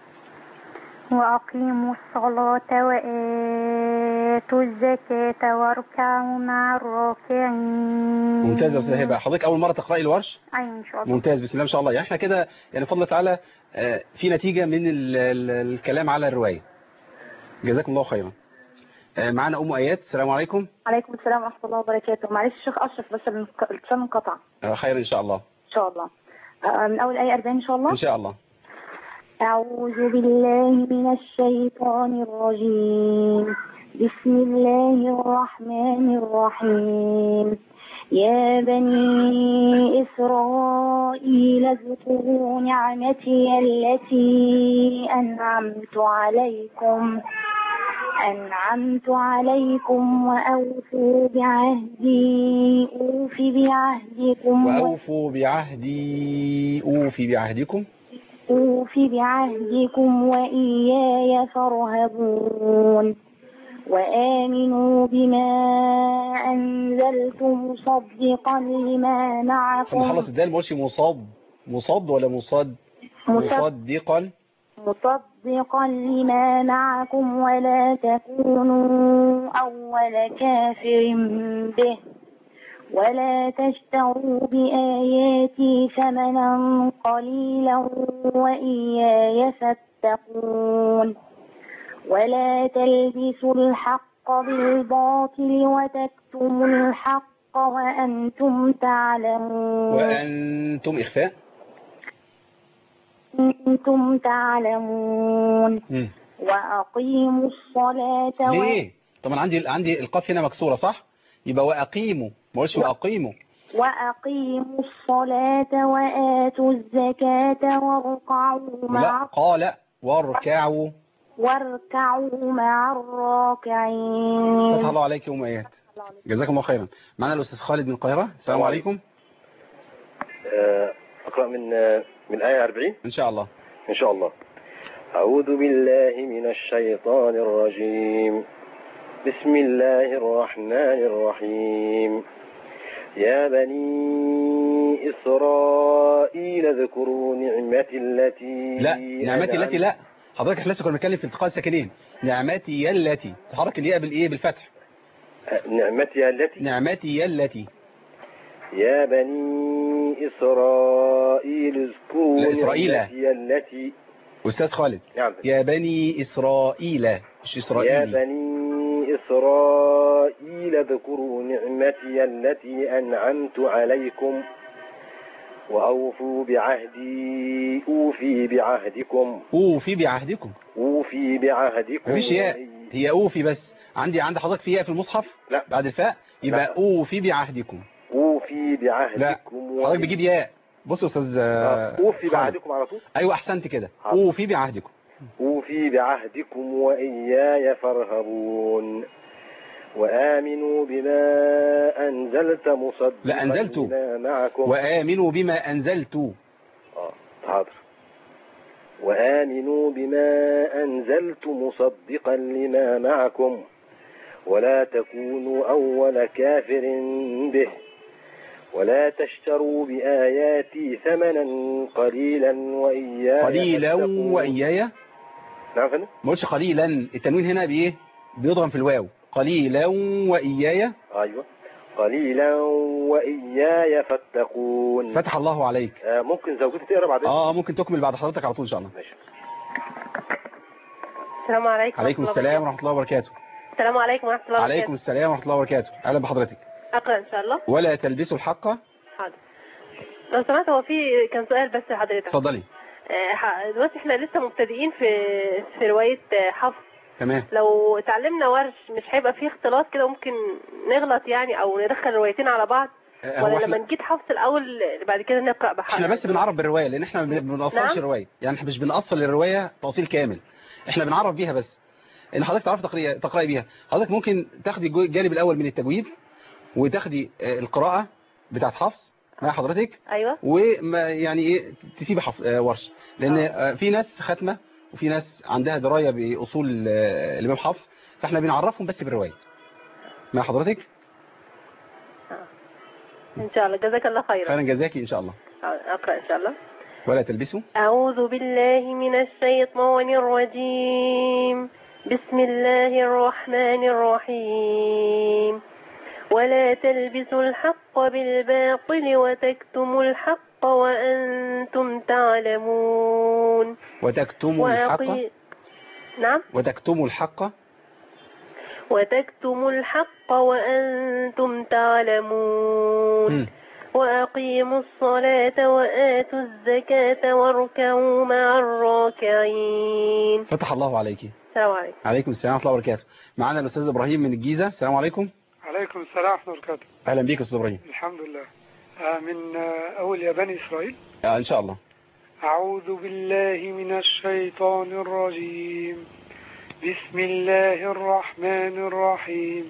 وأقيموا الصلاة وآتوا الزكاة واركعوا مع الراكعين ممتاز يا أستاذ هبة حضرتك أول مرة تقرأي الورش أيوة إن شاء الله ممتاز بسم الله ما شاء الله يعني احنا كده يعني بفضل الله تعالى آه، في نتيجة من ال- ال- الكلام على الرواية جزاكم الله خيرا آه، معانا أم آيات السلام عليكم عليكم السلام ورحمة الله وبركاته معلش الشيخ أشرف بس الانق- الاتصال انقطع آه، خير إن شاء الله إن شاء الله آه، من أول آية 40 إن شاء الله إن شاء الله أعوذ بالله من الشيطان الرجيم بسم الله الرحمن الرحيم يا بني إسرائيل اذكروا نعمتي التي أنعمت عليكم أنعمت عليكم وأوفوا بعهدي أوف بعهدكم وأوفوا بعهدي أوفي بعهدكم أوف بعهدكم وإياي فارهبون وآمنوا بما أنزلت مصدقا لما عشان معكم نخلص الدال ما قلتش مصاد مصاد ولا مصاد مصد- مصدقا مصدقا لما معكم ولا تكونوا أول كافر به ولا تشتروا بآياتي ثمنا قليلا وإياي فاتقون ولا تلبسوا الحق بالباطل وتكتموا الحق وأنتم تعلمون وأنتم إخفاء أنتم تعلمون مم. وأقيموا الصلاة و... ليه طبعا عندي عندي القاف هنا مكسورة صح يبقى واقيموا ما قلتش واقيموا وأقيموا الصلاة وآتوا الزكاة واركعوا لا مع قال واركعوا واركعوا مع فتح الراكعين الله عليك يوم ايات جزاكم الله خيرا معنا الاستاذ خالد من القاهره السلام عليكم آه، أقرأ من آه، من آية 40 ان شاء الله إن شاء الله أعوذ بالله من الشيطان الرجيم بسم الله الرحمن الرحيم يا بني إسرائيل اذكروا نعمتي التي لا نعمتي التي لا حضرتك احنا لسه كنا بنتكلم في التقاء الساكنين نعمتي التي تحرك الياء بالايه بالفتح أنعمت- نعمتي التي نعمتي التي يا بني إسرائيل اذكروا لا، إسرائيل. نعمتي التي استاذ خالد نعم يا بني اسرائيل مش يا اسرائيلي بني إسرائيل اذكروا نعمتي التي أنعمت عليكم وأوفوا بعهدي أوفي بعهدكم اوفي بعهدكم أوفي بعهدكم مفيش ياء وإي- هي اوفي بس عندي عند حضرتك في ياء في المصحف لا. بعد الفاء يبقى لا. اوفي بعهدكم أوفي بعهدكم وإي- حضرتك بتجيب ياء بص يا استاذ آه، آه، أوفي خالد. بعهدكم على طول ايوه احسنت كده حاضر. اوفي بعهدكم أوفي بعهدكم وإياي فارهبون وآمنوا بما أنزلت مصدقا لا، أنزلت. لما معكم وامنوا بما انزلت آه، حاضر وآمنوا بما أنزلت مصدقا لما معكم ولا تكونوا أول كافر به ولا تشتروا بآياتي ثمنا قليلا وإياي قليلا فاتقون. واياي نعم فندم ما قلتش قليلا التنوين هنا بايه بيضغم في الواو قليلا واياي أيوة قليلا وإياي فاتقون فتح الله عليك آه ممكن زوجتي تقرا بعدين اه ممكن تكمل بعد حضرتك على طول ان شاء الله ماشي السلام عليكم عليكم ورحمة الله السلام وبركاته. ورحمه الله وبركاته السلام عليكم ورحمة الله عليكم وبركاته السلام ورحمه الله وبركاته اهلا بحضرتك أقرأ إن شاء الله ولا تلبسوا الحق حاضر لو سمحت هو في كان سؤال بس لحضرتك اتفضلي آه، ح- دلوقتي احنا لسه مبتدئين في في رواية آه، حفص تمام لو اتعلمنا ورش مش هيبقى فيه اختلاط كده ممكن نغلط يعني او ندخل روايتين على بعض آه، هو ولا احنا- لما نجيب حفص الاول بعد كده نقرا بحق احنا بس بنعرف بالروايه لان احنا ما بنأصلش نعم. الروايه يعني احنا مش بنأصل الروايه تأصيل كامل احنا بنعرف بيها بس ان حضرتك تعرف تقرأي تقرأي بيها حضرتك ممكن تاخدي الجو- الجانب الاول من التجويد وتاخدي آه، القراءه بتاعت حفص مع حضرتك ايوه وما يعني ايه تسيبي حف... آه، ورش لان آه، في ناس ختمه وفي ناس عندها درايه باصول آه، الامام حفص فاحنا بنعرفهم بس بالروايه مع حضرتك ان شاء الله جزاك الله خيرا خيرا جزاكي ان شاء الله اقرا ان شاء الله ولا تلبسوا أعوذ بالله من الشيطان الرجيم بسم الله الرحمن الرحيم ولا تلبسوا الحق بالباطل وتكتموا الحق وأنتم تعلمون وتكتموا الحق وأقي... نعم وتكتموا الحق وتكتموا الحق وأنتم تعلمون مم. وأقيموا الصلاة وآتوا الزكاة واركعوا مع الراكعين فتح الله عليك السلام عليكم عليكم السلام ورحمه الله وبركاته معنا الاستاذ ابراهيم من الجيزه السلام عليكم عليكم السلام ورحمة الله وبركاته اهلا بيك يا استاذ ابراهيم الحمد لله آه، من آه، أول يا بني إسرائيل آه ان شاء الله أعوذ بالله من الشيطان الرجيم بسم الله الرحمن الرحيم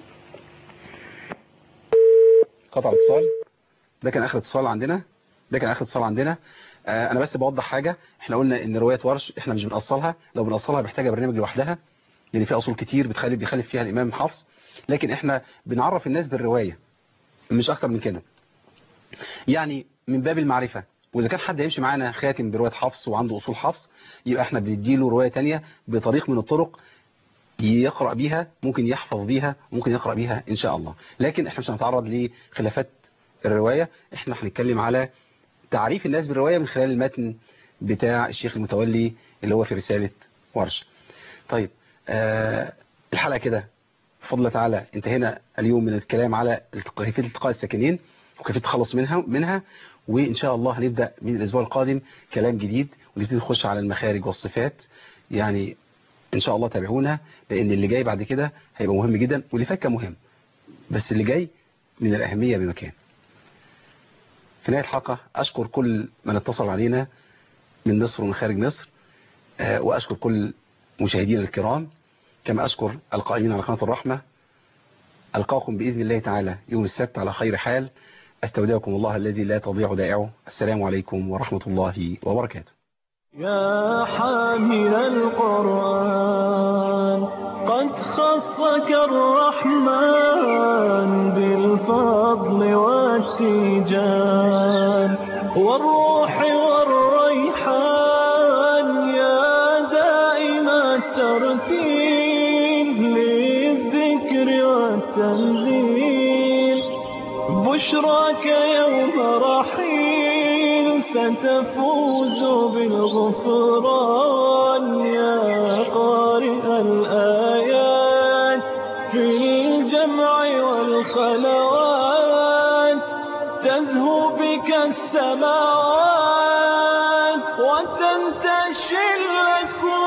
قطع الاتصال ده كان اخر اتصال عندنا ده كان اخر اتصال عندنا آه انا بس بوضح حاجه احنا قلنا ان روايه ورش احنا مش بنأصلها لو بنأصلها محتاجه برنامج لوحدها لان فيها اصول كتير بتخلي بيخالف فيها الامام حفص لكن احنا بنعرف الناس بالروايه مش اكتر من كده يعني من باب المعرفه واذا كان حد هيمشي معانا خاتم بروايه حفص وعنده اصول حفص يبقى احنا بنديله روايه تانية بطريق من الطرق يقرأ بيها ممكن يحفظ بيها ممكن يقرأ بيها إن شاء الله لكن احنا مش هنتعرض لخلافات الرواية احنا هنتكلم على تعريف الناس بالرواية من خلال المتن بتاع الشيخ المتولي اللي هو في رسالة ورش طيب آه الحلقة كده بفضل تعالى انتهينا اليوم من الكلام على كيفية التقاء الساكنين وكيفية التخلص منها منها وإن شاء الله هنبدأ من الأسبوع القادم كلام جديد ونبتدي نخش على المخارج والصفات يعني ان شاء الله تابعونا لان اللي جاي بعد كده هيبقى مهم جدا واللي فات كان مهم بس اللي جاي من الأهمية بمكان في نهاية الحلقة أشكر كل من اتصل علينا من مصر ومن خارج مصر آه، وأشكر كل مشاهدينا الكرام كما أشكر القائمين على قناة الرحمة ألقاكم بإذن الله تعالى يوم السبت على خير حال أستودعكم الله الذي لا تضيع دائعه السلام عليكم ورحمة الله وبركاته يا حامل القرآن قد خصك الرحمن بالفضل والتيجان والروح والريحان يا دائم الترتيب للذكر والتنزيل بشراك يوم رحيل ستفوز بالغفران يا قارئ الآيات في الجمع والخلوات تزهو بك السماوات وتنتشي الأكوان